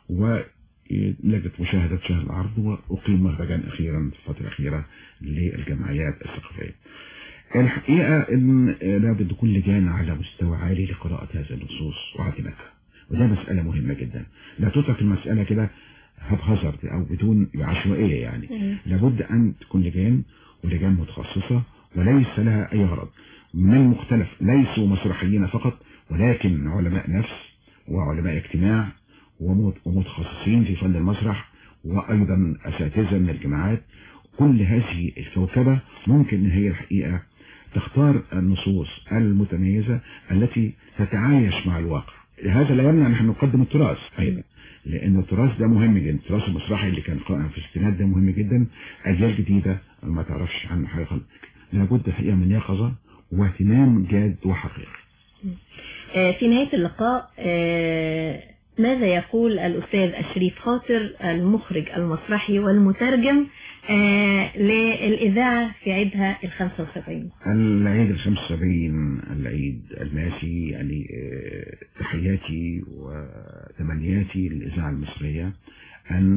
ولجنة مشاهدة شهر العرض وأقيم مهرجان أخيرا في الفترة الأخيرة للجمعيات الثقافية الحقيقة ان لابد كل لجان على مستوى عالي لقراءة هذه النصوص وعدمتها وده مسألة مهمة جدا لا تترك المسألة كده هبهزر او بدون عشوائية يعني لابد ان تكون لجان ولجان متخصصة وليس لها اي غرض من المختلف ليسوا مسرحيين فقط ولكن علماء نفس وعلماء اجتماع ومت- ومتخصصين في فن المسرح وايضا اساتذة من الجامعات كل هذه الكوكبة ممكن ان هي الحقيقة تختار النصوص المتميزة التي تتعايش مع الواقع هذا لا يمنع ان احنا نقدم التراث ايضا لان التراث ده مهم جدا التراث المسرحي اللي كان قائم في الستينات ده مهم جدا اجيال جديدة ما تعرفش عنه حاجة خالص لابد الحقيقة من يقظة واهتمام جاد وحقيقي آه، في نهاية اللقاء آه، ماذا يقول الأستاذ الشريف خاطر المخرج المسرحي والمترجم آه، للإذاعة في عيدها الخمسة وسبعين العيد الخمس وسبعين العيد الماسي يعني آه، تحياتي وتمنياتي للإذاعة المصرية أن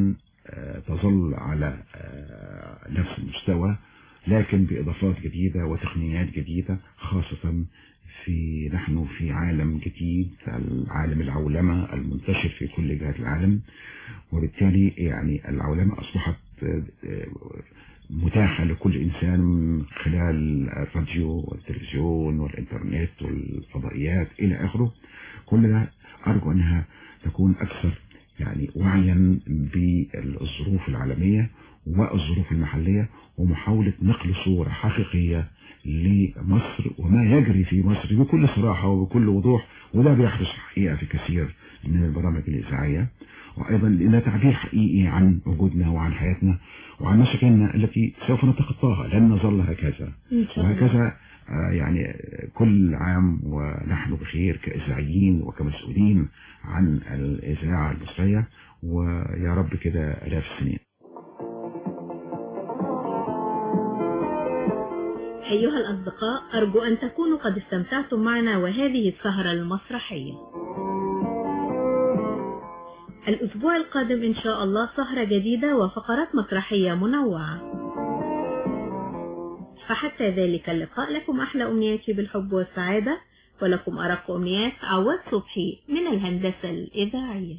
آه، تظل على آه، نفس المستوى لكن بإضافات جديدة وتقنيات جديدة خاصة في نحن في عالم جديد العالم العولمة المنتشر في كل جهات العالم وبالتالي يعني العولمة أصبحت آه، آه، متاحة لكل إنسان من خلال الراديو والتلفزيون والإنترنت والفضائيات إلى آخره كل ده أرجو أنها تكون أكثر يعني وعيا بالظروف العالمية والظروف المحلية ومحاولة نقل صورة حقيقية لمصر وما يجري في مصر بكل صراحة وبكل وضوح وده بيحدث حقيقة في كثير من البرامج الإذاعية وأيضا لأنها تعبير حقيقي عن وجودنا وعن حياتنا وعن مشاكلنا التي سوف نتخطاها لن نظل هكذا إن شاء الله. وهكذا آه، يعني كل عام ونحن بخير كإذاعيين وكمسؤولين عن الإذاعة المصرية ويا رب كده آلاف السنين أيها الأصدقاء أرجو أن تكونوا قد استمتعتم معنا وهذه السهرة المسرحية الأسبوع القادم إن شاء الله سهرة جديدة وفقرات مسرحية منوعة فحتى ذلك اللقاء لكم أحلى أمنياتي بالحب والسعادة ولكم أرق أمنيات عواد صبحي من الهندسة الإذاعية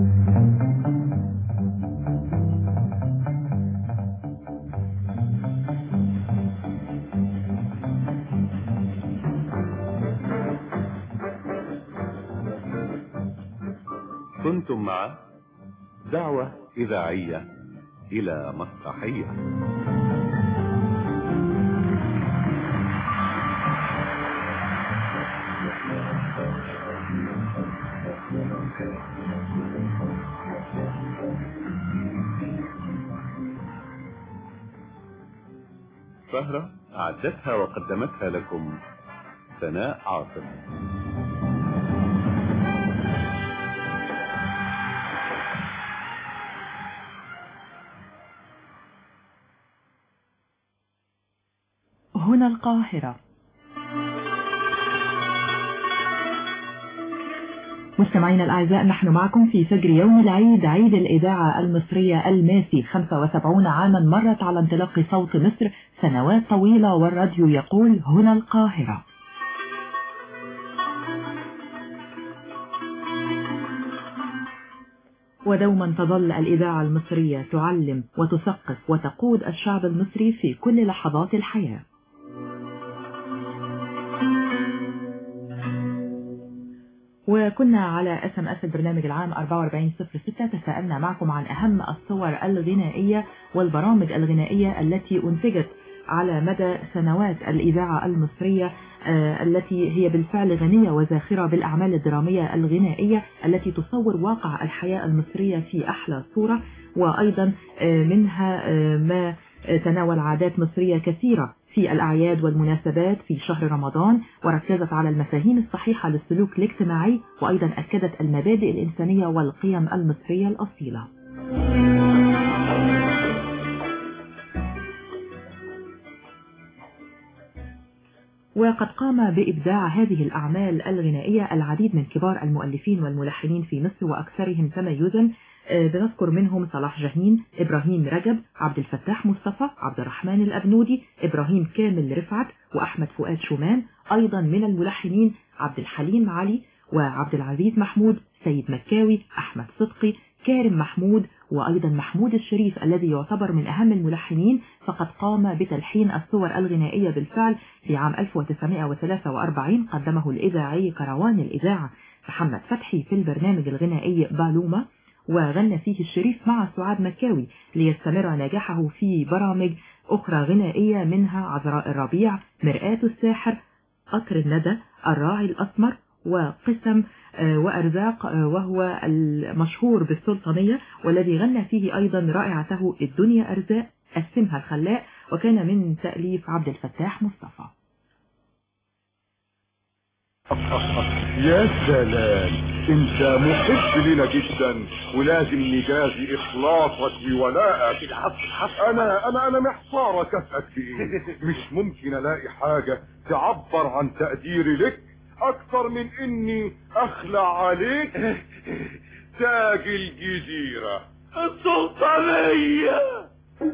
كنتم مع دعوة إذاعية إلى مسرحية سهرة أعدتها وقدمتها لكم سناء عاصم هنا القاهرة مستمعينا الأعزاء نحن معكم في فجر يوم العيد عيد الإذاعة المصرية الماسي 75 عاما مرت على انطلاق صوت مصر سنوات طويلة والراديو يقول هنا القاهرة ودوما تظل الإذاعة المصرية تعلم وتثقف وتقود الشعب المصري في كل لحظات الحياة وكنا على اس ام اس البرنامج العام 4406 تساءلنا معكم عن اهم الصور الغنائيه والبرامج الغنائيه التي انتجت على مدى سنوات الاذاعه المصريه آه، التي هي بالفعل غنيه وزاخره بالاعمال الدراميه الغنائيه التي تصور واقع الحياه المصريه في احلى صوره وايضا آه، منها آه، ما تناول عادات مصريه كثيره في الأعياد والمناسبات في شهر رمضان وركزت على المفاهيم الصحيحة للسلوك الاجتماعي وأيضا أكدت المبادئ الإنسانية والقيم المصرية الأصيلة وقد قام بإبداع هذه الأعمال الغنائية العديد من كبار المؤلفين والملحنين في مصر وأكثرهم تميزا آه، بنذكر منهم صلاح جاهين إبراهيم رجب عبد الفتاح مصطفى عبد الرحمن الأبنودي إبراهيم كامل رفعت وأحمد فؤاد شومان أيضا من الملحنين عبد الحليم علي وعبد العزيز محمود سيد مكاوي أحمد صدقي كارم محمود وأيضا محمود الشريف الذي يعتبر من أهم الملحنين فقد قام بتلحين الصور الغنائية بالفعل في عام 1943 قدمه الإذاعي كروان الإذاعة محمد فتحي في البرنامج الغنائي بالومة وغنى فيه الشريف مع سعاد مكاوي ليستمر نجاحه في برامج أخرى غنائية منها عذراء الربيع مرآة الساحر قطر الندى الراعي الأسمر وقسم آه، وأرزاق آه، وهو المشهور بالسلطانية والذي غنى فيه أيضا رائعته الدنيا أرزاق قسمها الخلاق وكان من تأليف عبد الفتاح مصطفى يا سلام انت محب لنا جدا ولازم نجازي اخلاصك وولائك انا انا انا محتار اكافئك في ايه مش ممكن الاقي حاجة تعبر عن تقديري لك اكتر من اني اخلع عليك تاج الجزيرة السلطانية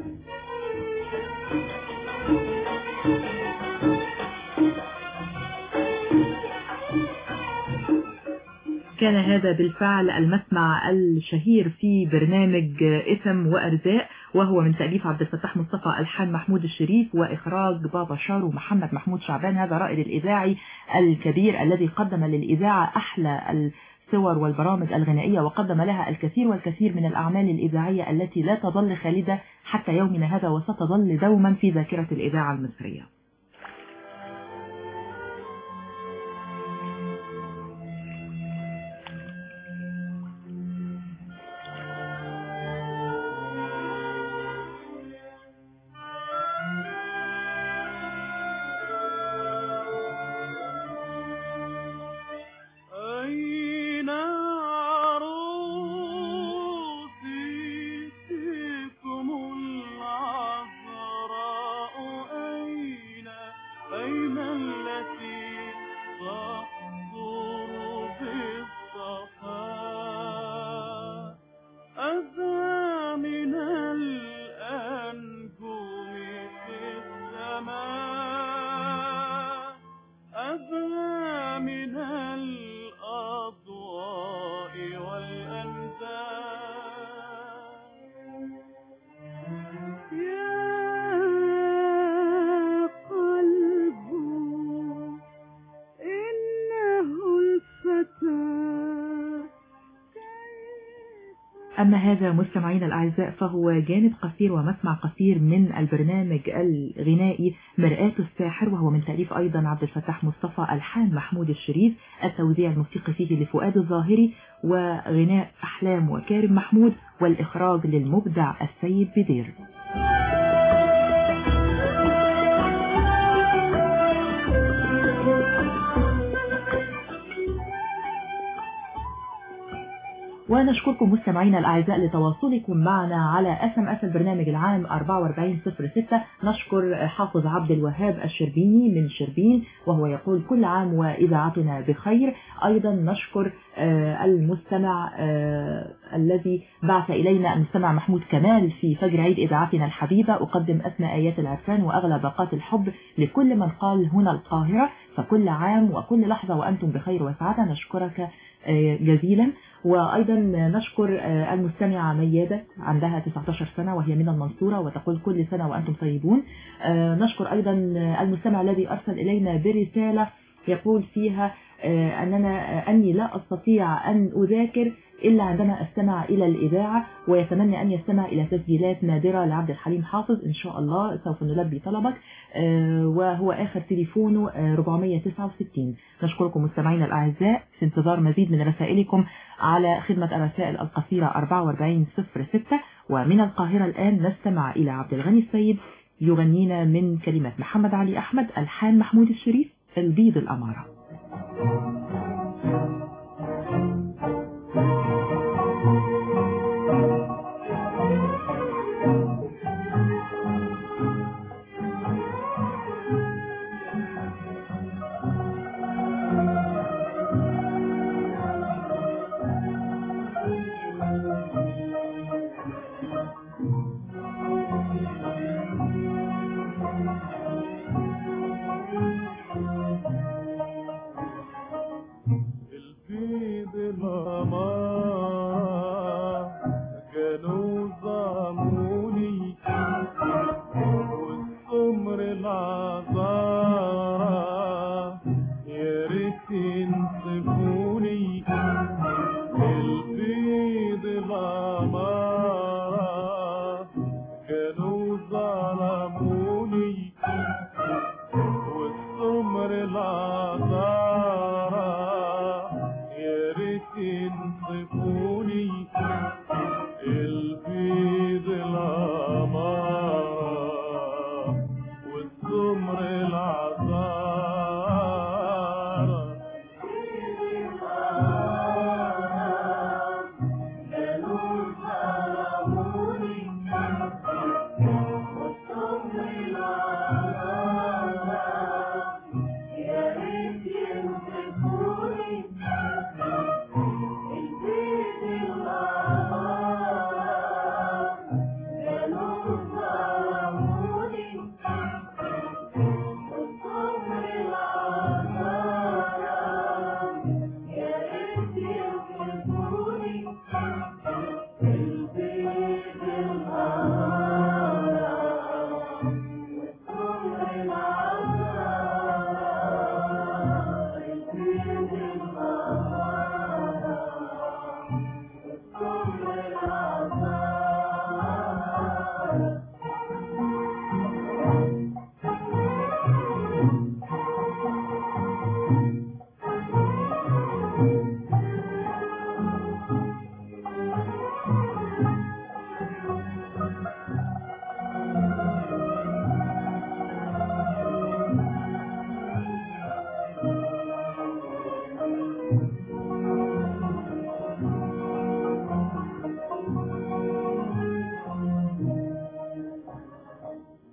كان هذا بالفعل المسمع الشهير في برنامج اسم وأرزاق وهو من تأليف عبد الفتاح مصطفى ألحان محمود الشريف وإخراج بابا شار ومحمد محمود شعبان هذا رائد الإذاعي الكبير الذي قدم للإذاعة أحلى الصور والبرامج الغنائية وقدم لها الكثير والكثير من الأعمال الإذاعية التي لا تظل خالدة حتى يومنا هذا وستظل دوما في ذاكرة الإذاعة المصرية أين عروستكم العذراء أين أين التي تحضر بالصفا أذى من الأنجم في السماء أذى من الأضواء والأنداد يا قلب إنه الفتى أما هذا مستمعينا الأعزاء فهو جانب قصير ومسمع قصير من البرنامج الغنائي مرآة الساحر وهو من تأليف أيضا عبد الفتاح مصطفى ألحان محمود الشريف التوزيع الموسيقي فيه لفؤاد الظاهري وغناء أحلام وكارم محمود والإخراج للمبدع السيد بدير ونشكركم مستمعينا الأعزاء لتواصلكم معنا على اس ام اس البرنامج العام 4406 نشكر حافظ عبد الوهاب الشربيني من شربين وهو يقول كل عام وإذاعتنا بخير أيضا نشكر آه، المستمع آه، الذي بعث إلينا المستمع محمود كمال في فجر عيد إذاعتنا الحبيبة أقدم أسمى آيات العرفان وأغلى باقات الحب لكل من قال هنا القاهرة فكل عام وكل لحظة وأنتم بخير وسعادة نشكرك آه، جزيلا وأيضا نشكر آه، المستمعة ميادة عندها 19 سنة وهي من المنصورة وتقول كل سنة وأنتم طيبون آه، نشكر أيضا المستمع الذي أرسل إلينا برسالة يقول فيها آه، أننا آه، أني لا أستطيع أن أذاكر إلا عندما أستمع إلى الإذاعة ويتمنى أن يستمع إلى تسجيلات نادرة لعبد الحليم حافظ إن شاء الله سوف نلبي طلبك آه، وهو آخر تليفونه آه، 469 نشكركم مستمعينا الأعزاء في انتظار مزيد من رسائلكم على خدمة الرسائل القصيرة 4406 ومن القاهرة الآن نستمع إلى عبد الغني السيد يغنينا من كلمات محمد علي أحمد ألحان محمود الشريف البيض الأمارة البيض الأمارة كانوا ظلموني والسمر العذارة يا ريت ينصفوني البيض الأمارة كانوا ظلموني والسمر العذارة يا ريت ينصفوني البيض الأمارة والسمر العذارة يا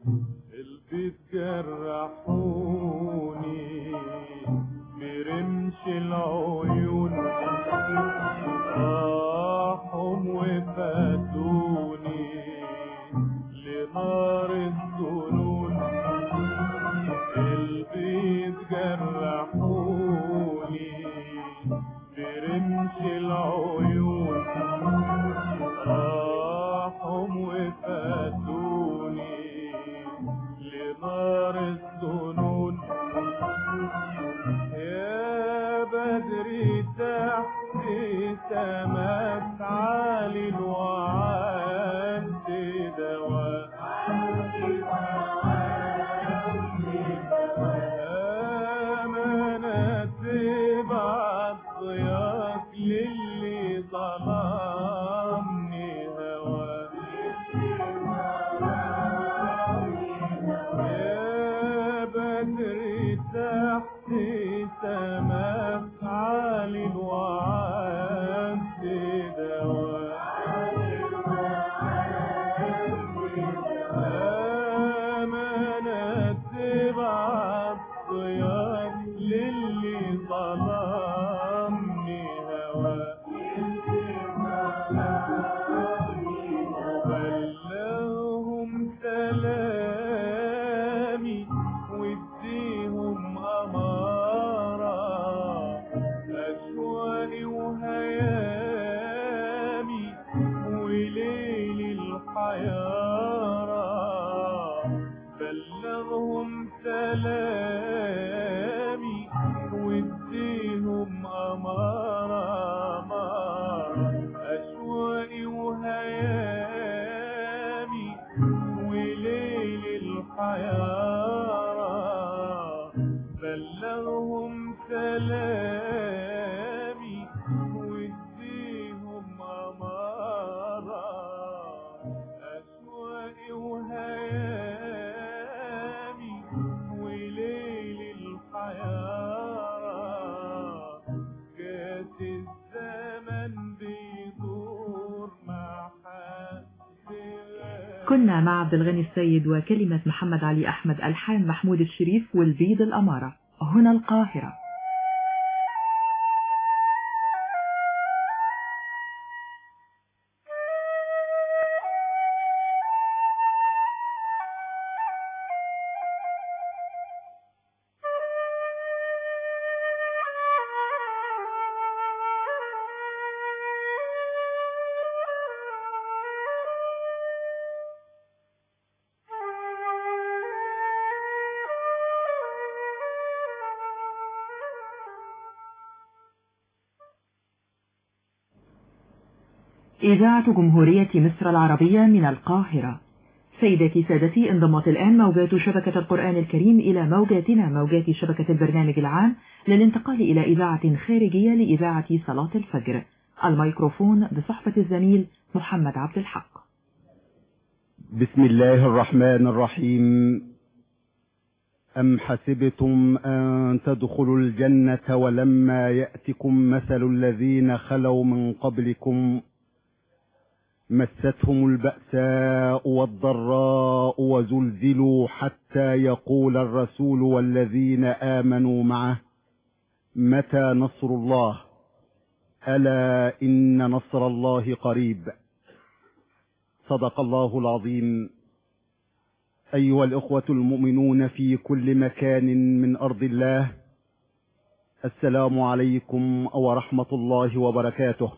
البيت جرحوني برمش العيون راحوا وفاتوني لنار الظنون البيت جرحوني برمش العيون راحوا وفاتوني لنار الظنون يا بدري تحت سماك عالي وعانت دواء أمانة تبعت ضياك للي ظلمني هواك يا بدري تحت سماك عالي وعانت دواء أمانة تبعت ضياك للي ظلمني هواك بلغهم سلامي واديهم أمارة أشواقي وهيامي وليل الحيارة بلغهم سلامي واديهم أمارة أمارة أشواقي وهيامي وليل الحيارة بلغهم سلامي واديهم أمارة أشواقي وهيامي وليل الحيارة كاس الزمن بيدور مع حد كنا مع عبد الغني السيد وكلمة محمد علي أحمد ألحان محمود الشريف والبيض الأمارة هنا القاهرة إذاعة جمهورية مصر العربية من القاهرة سيداتي سادتي انضمت الآن موجات شبكة القرآن الكريم إلى موجاتنا موجات شبكة البرنامج العام للانتقال إلى إذاعة خارجية لإذاعة صلاة الفجر الميكروفون بصحبة الزميل محمد عبد الحق بسم الله الرحمن الرحيم أم حسبتم أن تدخلوا الجنة ولما يأتكم مثل الذين خلوا من قبلكم مستهم البأساء والضراء وزلزلوا حتى يقول الرسول والذين آمنوا معه متى نصر الله ألا إن نصر الله قريب صدق الله العظيم أيها الإخوة المؤمنون في كل مكان من أرض الله السلام عليكم ورحمة الله وبركاته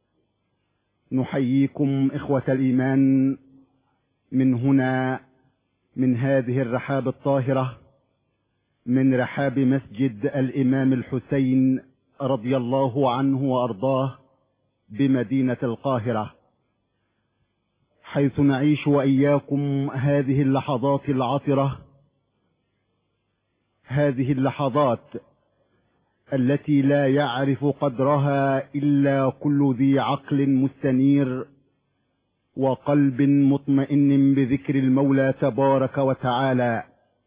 نحييكم إخوة الإيمان من هنا من هذه الرحاب الطاهرة من رحاب مسجد الإمام الحسين رضي الله عنه وأرضاه بمدينة القاهرة حيث نعيش وإياكم هذه اللحظات العطرة هذه اللحظات التي لا يعرف قدرها إلا كل ذي عقل مستنير وقلب مطمئن بذكر المولى تبارك وتعالى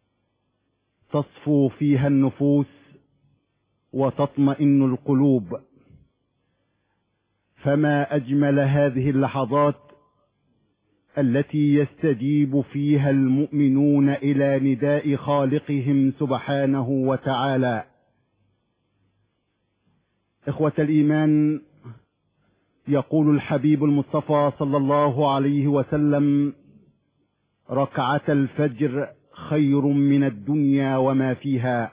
تصفو فيها النفوس وتطمئن القلوب فما أجمل هذه اللحظات التي يستجيب فيها المؤمنون إلى نداء خالقهم سبحانه وتعالى إخوة الإيمان يقول الحبيب المصطفى صلى الله عليه وسلم ركعة الفجر خير من الدنيا وما فيها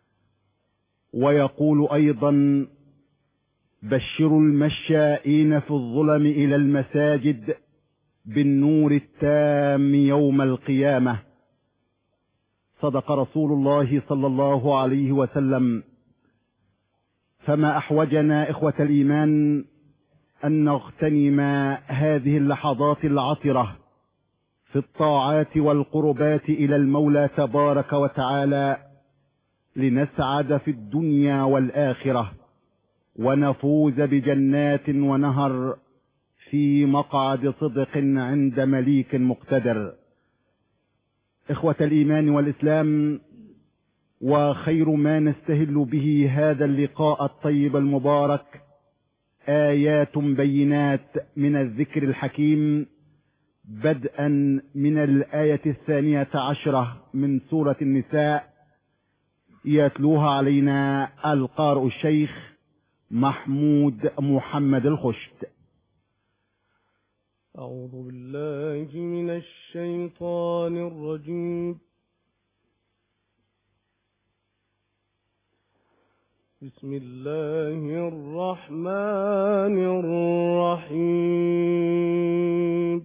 ويقول أيضا بشروا المشائين في الظلم إلى المساجد بالنور التام يوم القيامة صدق رسول الله صلى الله عليه وسلم فما أحوجنا إخوة الإيمان أن نغتنم هذه اللحظات العطرة في الطاعات والقربات إلى المولى تبارك وتعالى لنسعد في الدنيا والآخرة ونفوز بجنات ونهر في مقعد صدق عند مليك مقتدر إخوة الإيمان والإسلام وخير ما نستهل به هذا اللقاء الطيب المبارك آيات بينات من الذكر الحكيم بدءا من الآية الثانية عشرة من سورة النساء يتلوها علينا القارئ الشيخ محمود محمد الخشت أعوذ بالله من الشيطان الرجيم بسم الله الرحمن الرحيم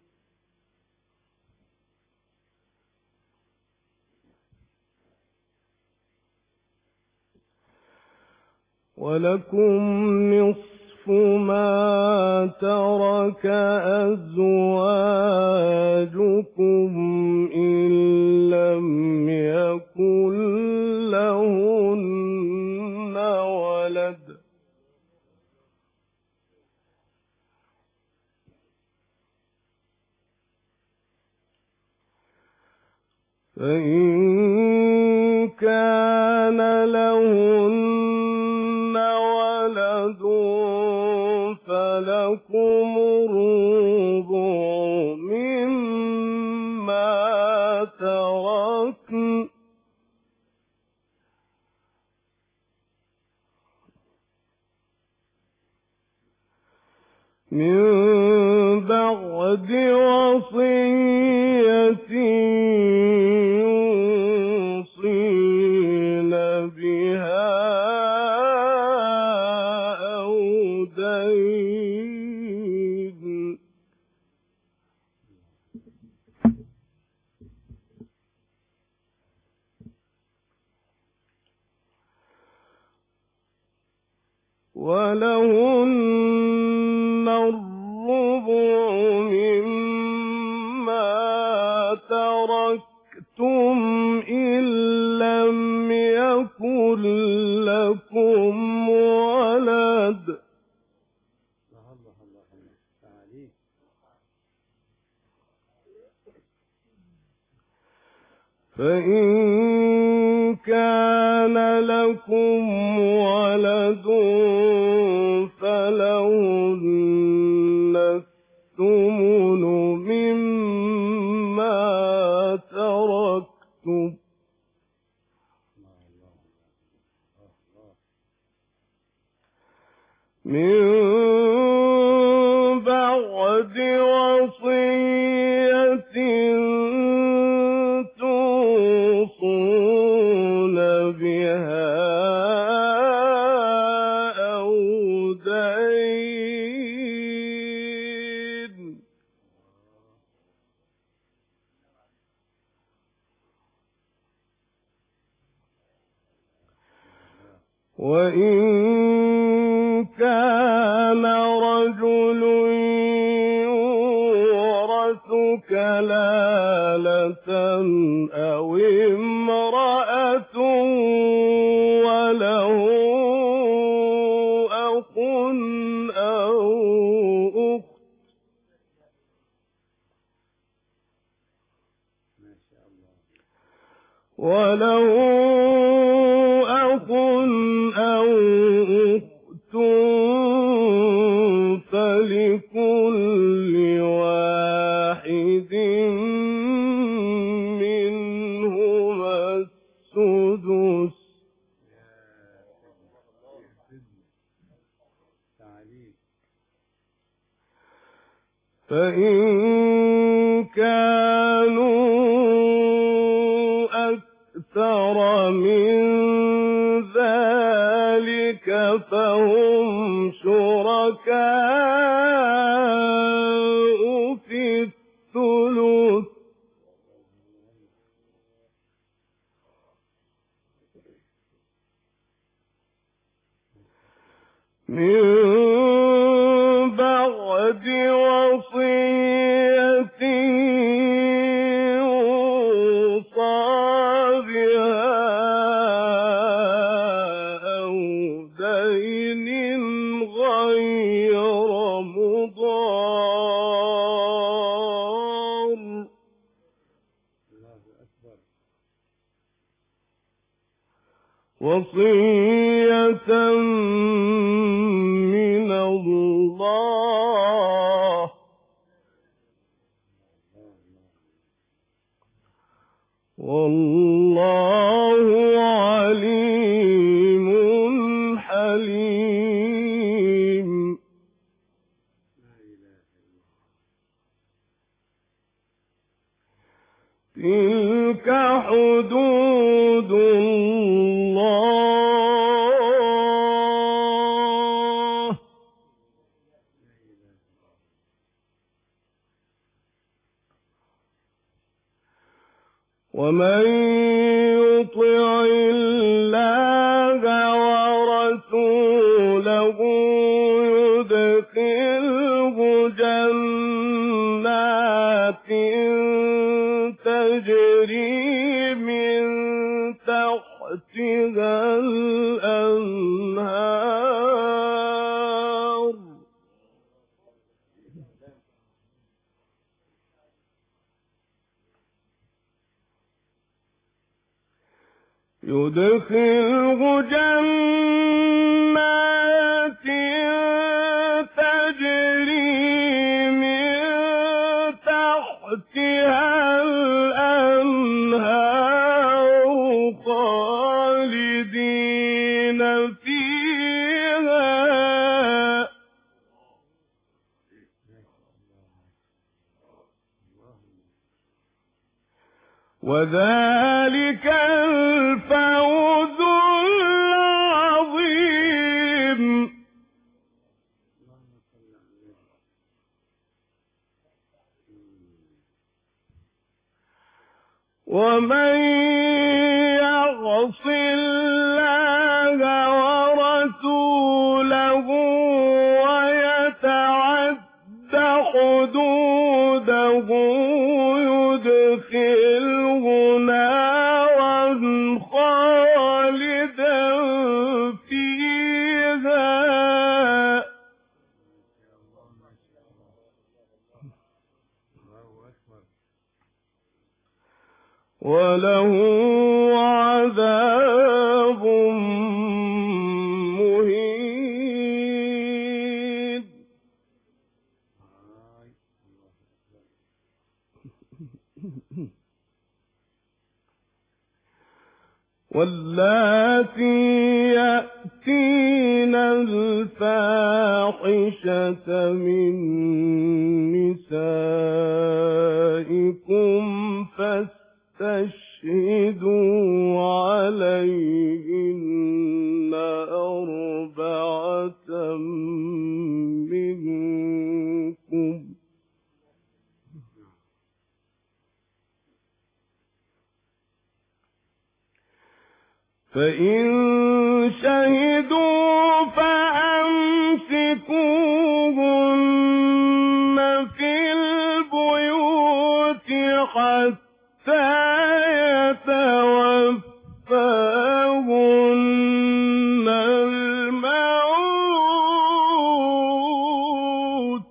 ولكم نصف ما ترك أزواجكم إن لم يكن لهن ولد فإن كان لهن ولد فلكم الربع مما تركن من بعد وصية يوصين بها أو دين ولهن الربع مما تركتم إن لم يكن لكم ولد فإن كان لكم ولد فلهن الثمن مما تركتم من بعد وصية توصون بها أو دين وإن كان رجل يورث كلالة أو امرأة وله أخ أو أخت وله أخ أو أخت فلكل واحد فإن كانوا أكثر من ذلك فهم شركاء في الثلث من بعد وصية يوصى بها أو دين غير مضار وصية من الله والله عليم حليم تلك حدود الله ومن يطع الله ورسوله يدخله جنات تجري من تحتها الأنهار يدخله جنات تجري من تحتها الأنهار خالدين فيها وذلك الفوز العظيم ومن يعص الله ورسوله ويتعد حدوده يدخله نارا خالدا فيها وله عذاب مهين واللاتي يأتين الفاحشة من نسائكم فاستشهدوا عليهن أربعة منكم فإن شهدوا فأمسكوهن في البيوت حتى يتوفاهن الموت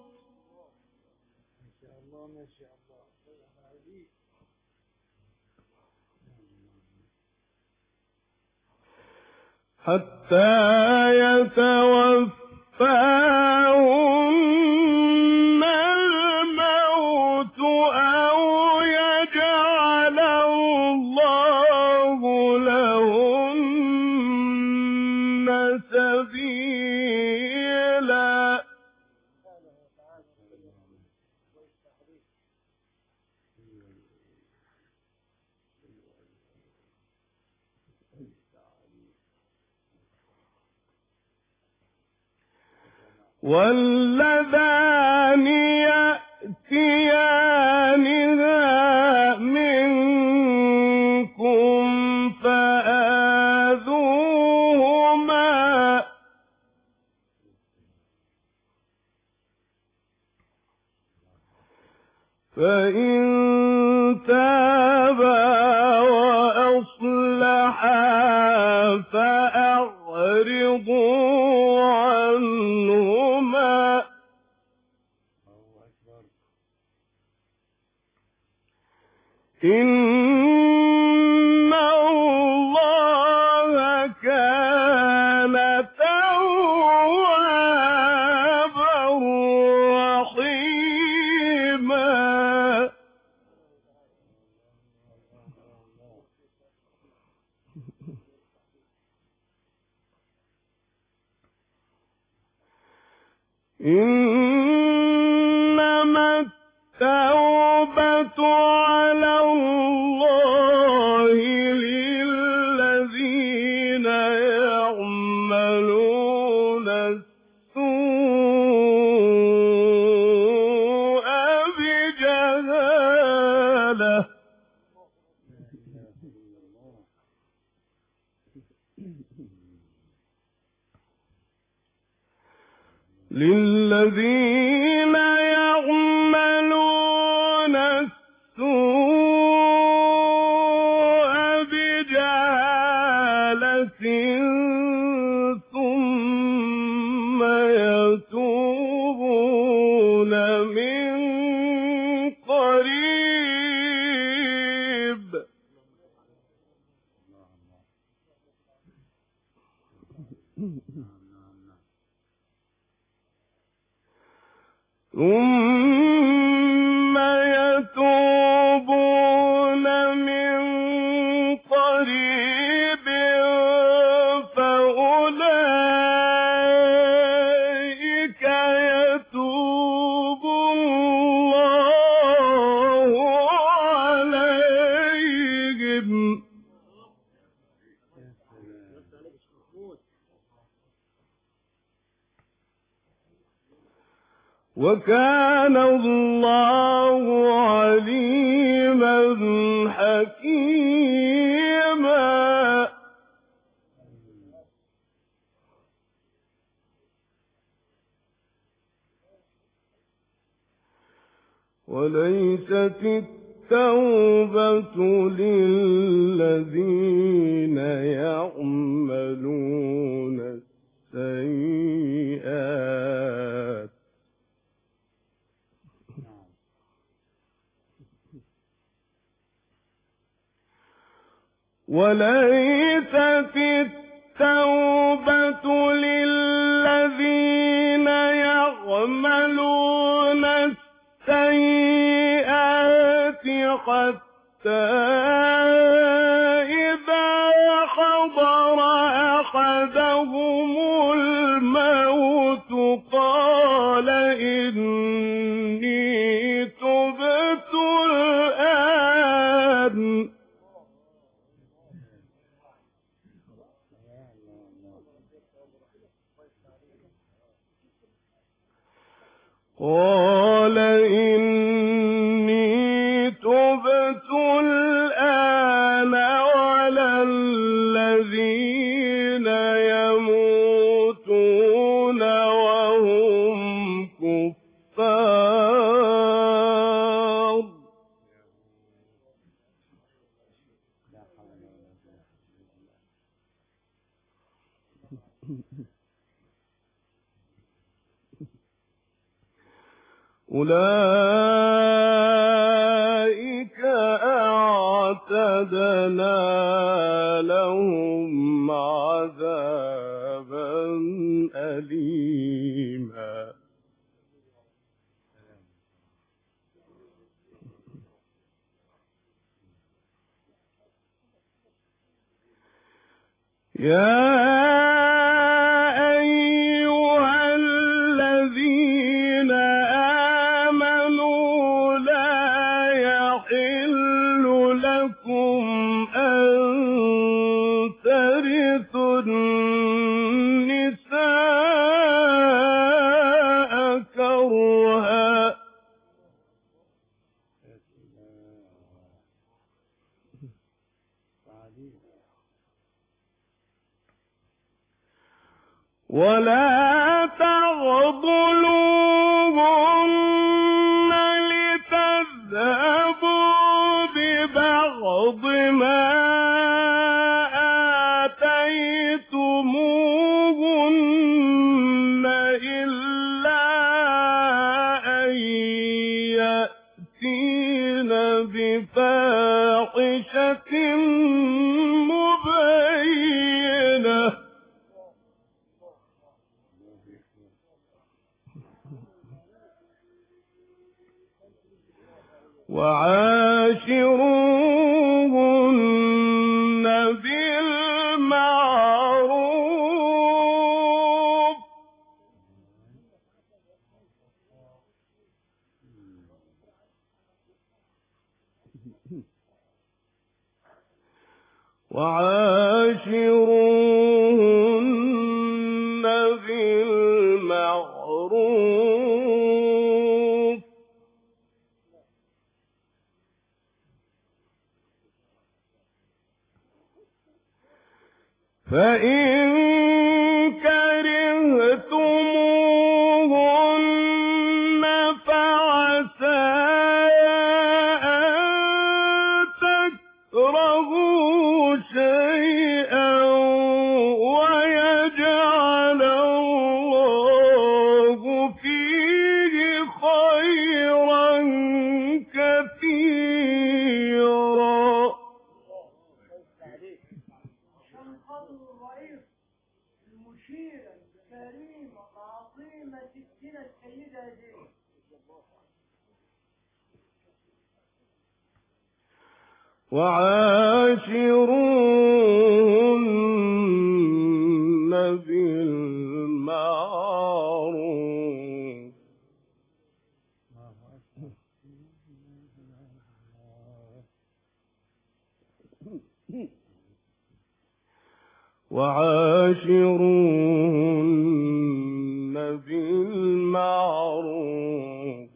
حتى يتوفاهن الموت أو يجعل الله لهن سبيلا واللذان يأتيانها منكم فآذوهما فإن تابا وأصلحا فأعرضوا عنهما إن الله كان توابا رحيما إنما التوبة على الله للذين يعملون السوء بجهالة للذين يعملون السوء بجهالة ثم يتوبون من قريب ثم يتوبون من قريب فأولئك يتوب الله عليهم وكان الله عليما حكيما وليست التوبة للذين يعملون السيئات وليست التوبة للذين يعملون السيئات حتى إذا حضر أحدهم الموت قال إني تبت الآن قال إني تبت الآن ولا الذين يموتون وهم كفار أولئك أعتدنا لهم عذابا أليما يا أيها الذين آمنوا لا يحل لكم أن ترثوا النساء ولا تعضلوهن لتذهبوا ببعض ما آتيتموهن إلا أن يأتين بفاحشة مبينة وعاشروهن بالمعروف وعاشروهن بالمعروف فإن كرهتموهن فعسى أن تكرهوا شيئا ويجعل الله فيه خيرا كثيرا الرئيس المشيرة الكريمة العظيمة ستنا السيدة دي وعاشروهن بالمعروف وعاشروهن بالمعروف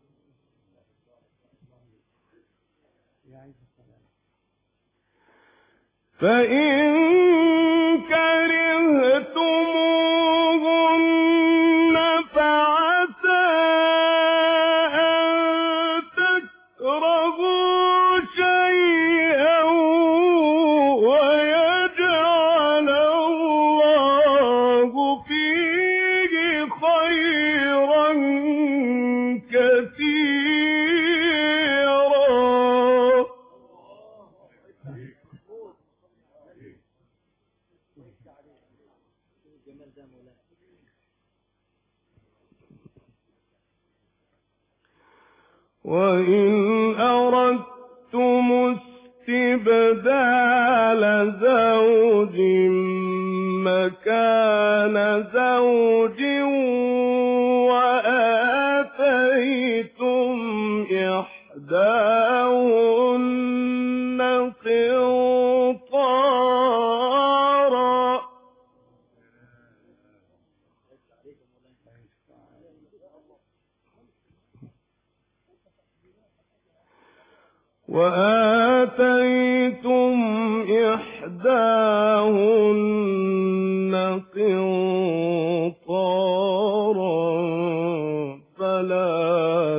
فإن كرهتموهن فعسى أن تكرهوا شيئا ويجعل الله فيه خيرا كثيرا وإن أردتم استبدال زوج مكان زوج وآتيتم إحداهن قنطارا وآتيتم إحداهن قنطارا فلا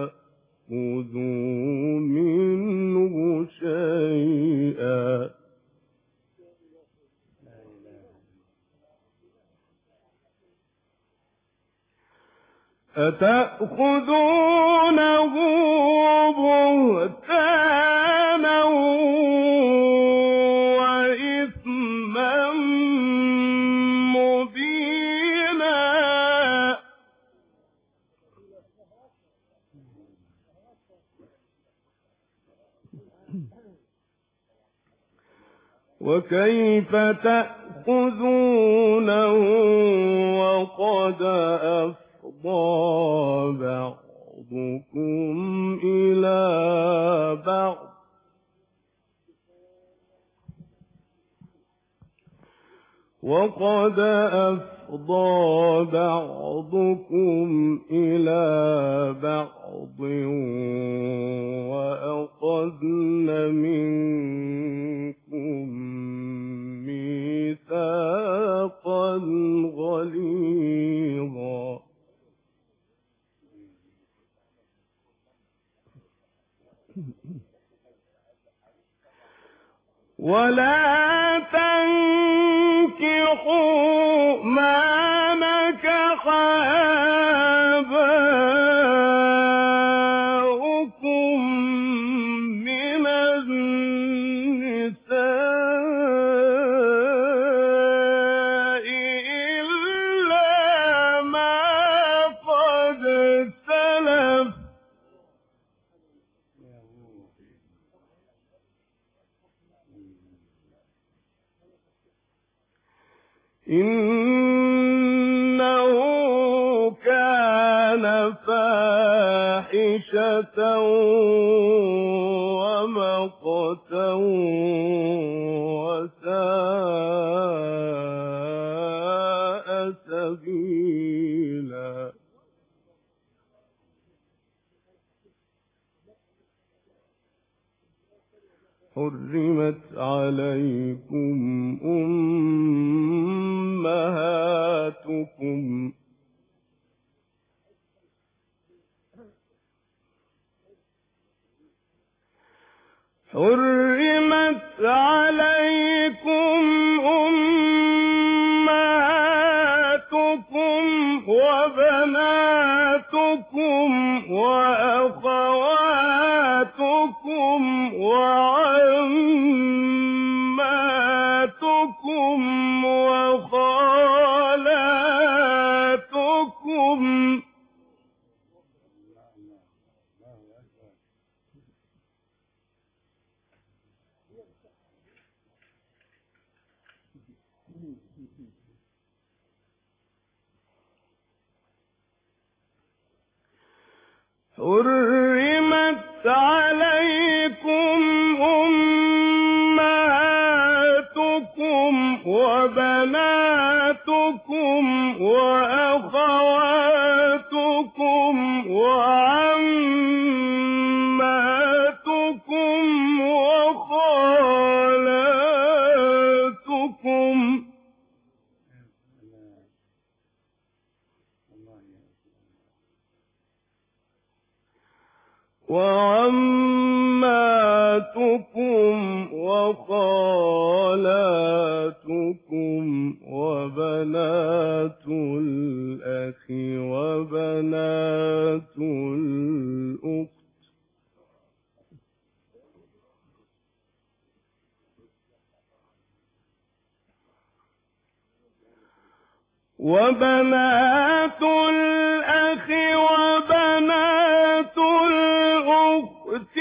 تأخذوا منه شيئا أتأخذونه بهتانا وإثما مبينا وكيف تأخذونه وقد أفضى بعضكم إلى بعض وقد أفضى بعضكم إلى بعض وأخذن منكم ولا تنكحوا ما نكح آباؤكم من النساء إلا ما قد سلف إنه كان فاحشة ومقتا وساء سبيلا حرمت عليكم أمهاتكم حرمت عليكم أمهاتكم وبناتكم وأخواتكم وعماتكم وخالاتكم حرمت عليكم أمهاتكم وبناتكم وأخواتكم وعماتكم وخالاتكم وعماتكم وخالاتكم وبنات الأخ وبنات الأخت وبنات الأخ وبنات الأخت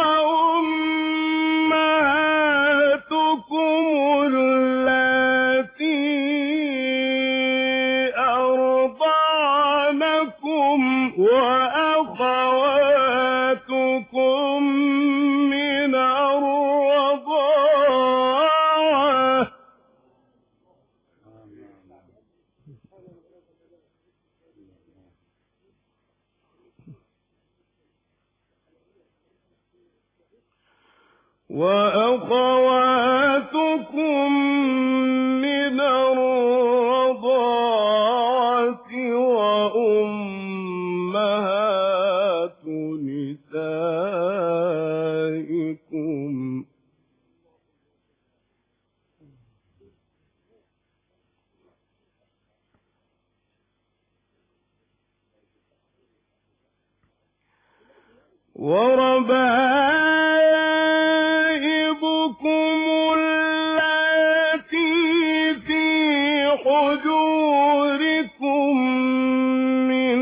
وأمهاتكم اللاتي أرضعنكم وأخواتكم من الرضاعة وأخواتكم من الرضاعة وأمهات نسائكم وربائبكم اللاتي في حجوركم من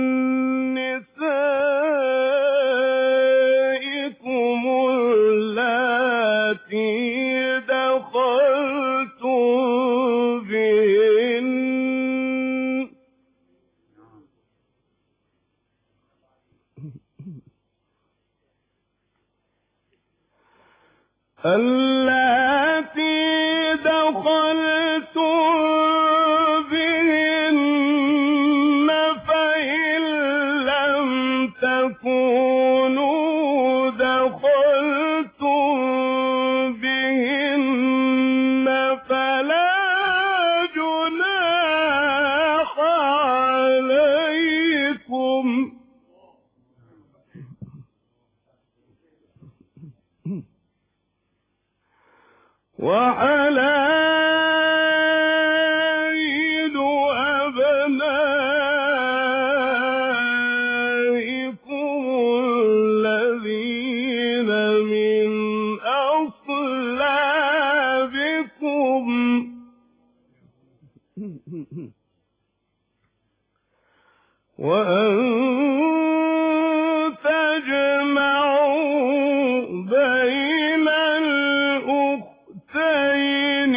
نسائكم اللاتي دخلتم بهن اللاتي دخلتم بهن فإن لم تكونوا دخلتم بهن فلا جناح عليكم وحلائل أبنائكم الذين من أصلابكم وأن تجمعوا بين الأختين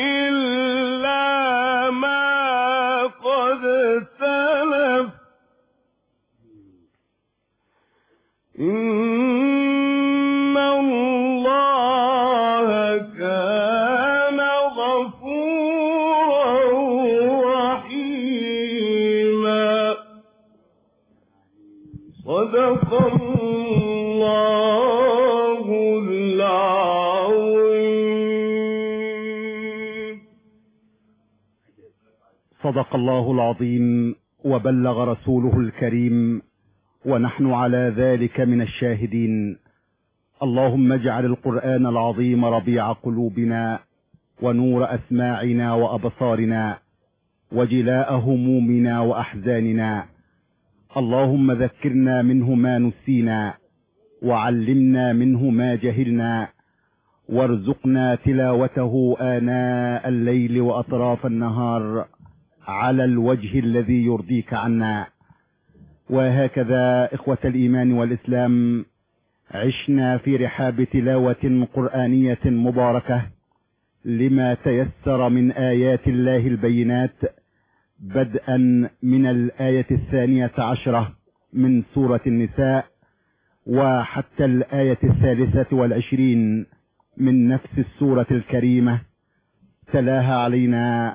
إلا ما قد سلف إن الله كان غفورا رحيما صدق الله العظيم صدق الله العظيم وبلغ رسوله الكريم ونحن على ذلك من الشاهدين اللهم اجعل القرآن العظيم ربيع قلوبنا ونور أسماعنا وأبصارنا وجلاء همومنا وأحزاننا اللهم ذكرنا منه ما نسينا وعلمنا منه ما جهلنا وارزقنا تلاوته آناء الليل وأطراف النهار على الوجه الذي يرضيك عنا وهكذا إخوة الإيمان والإسلام عشنا في رحاب تلاوة قرآنية مباركة لما تيسر من آيات الله البينات بدءا من الآية الثانية عشرة من سورة النساء وحتى الآية الثالثة والعشرين من نفس السورة الكريمة تلاها علينا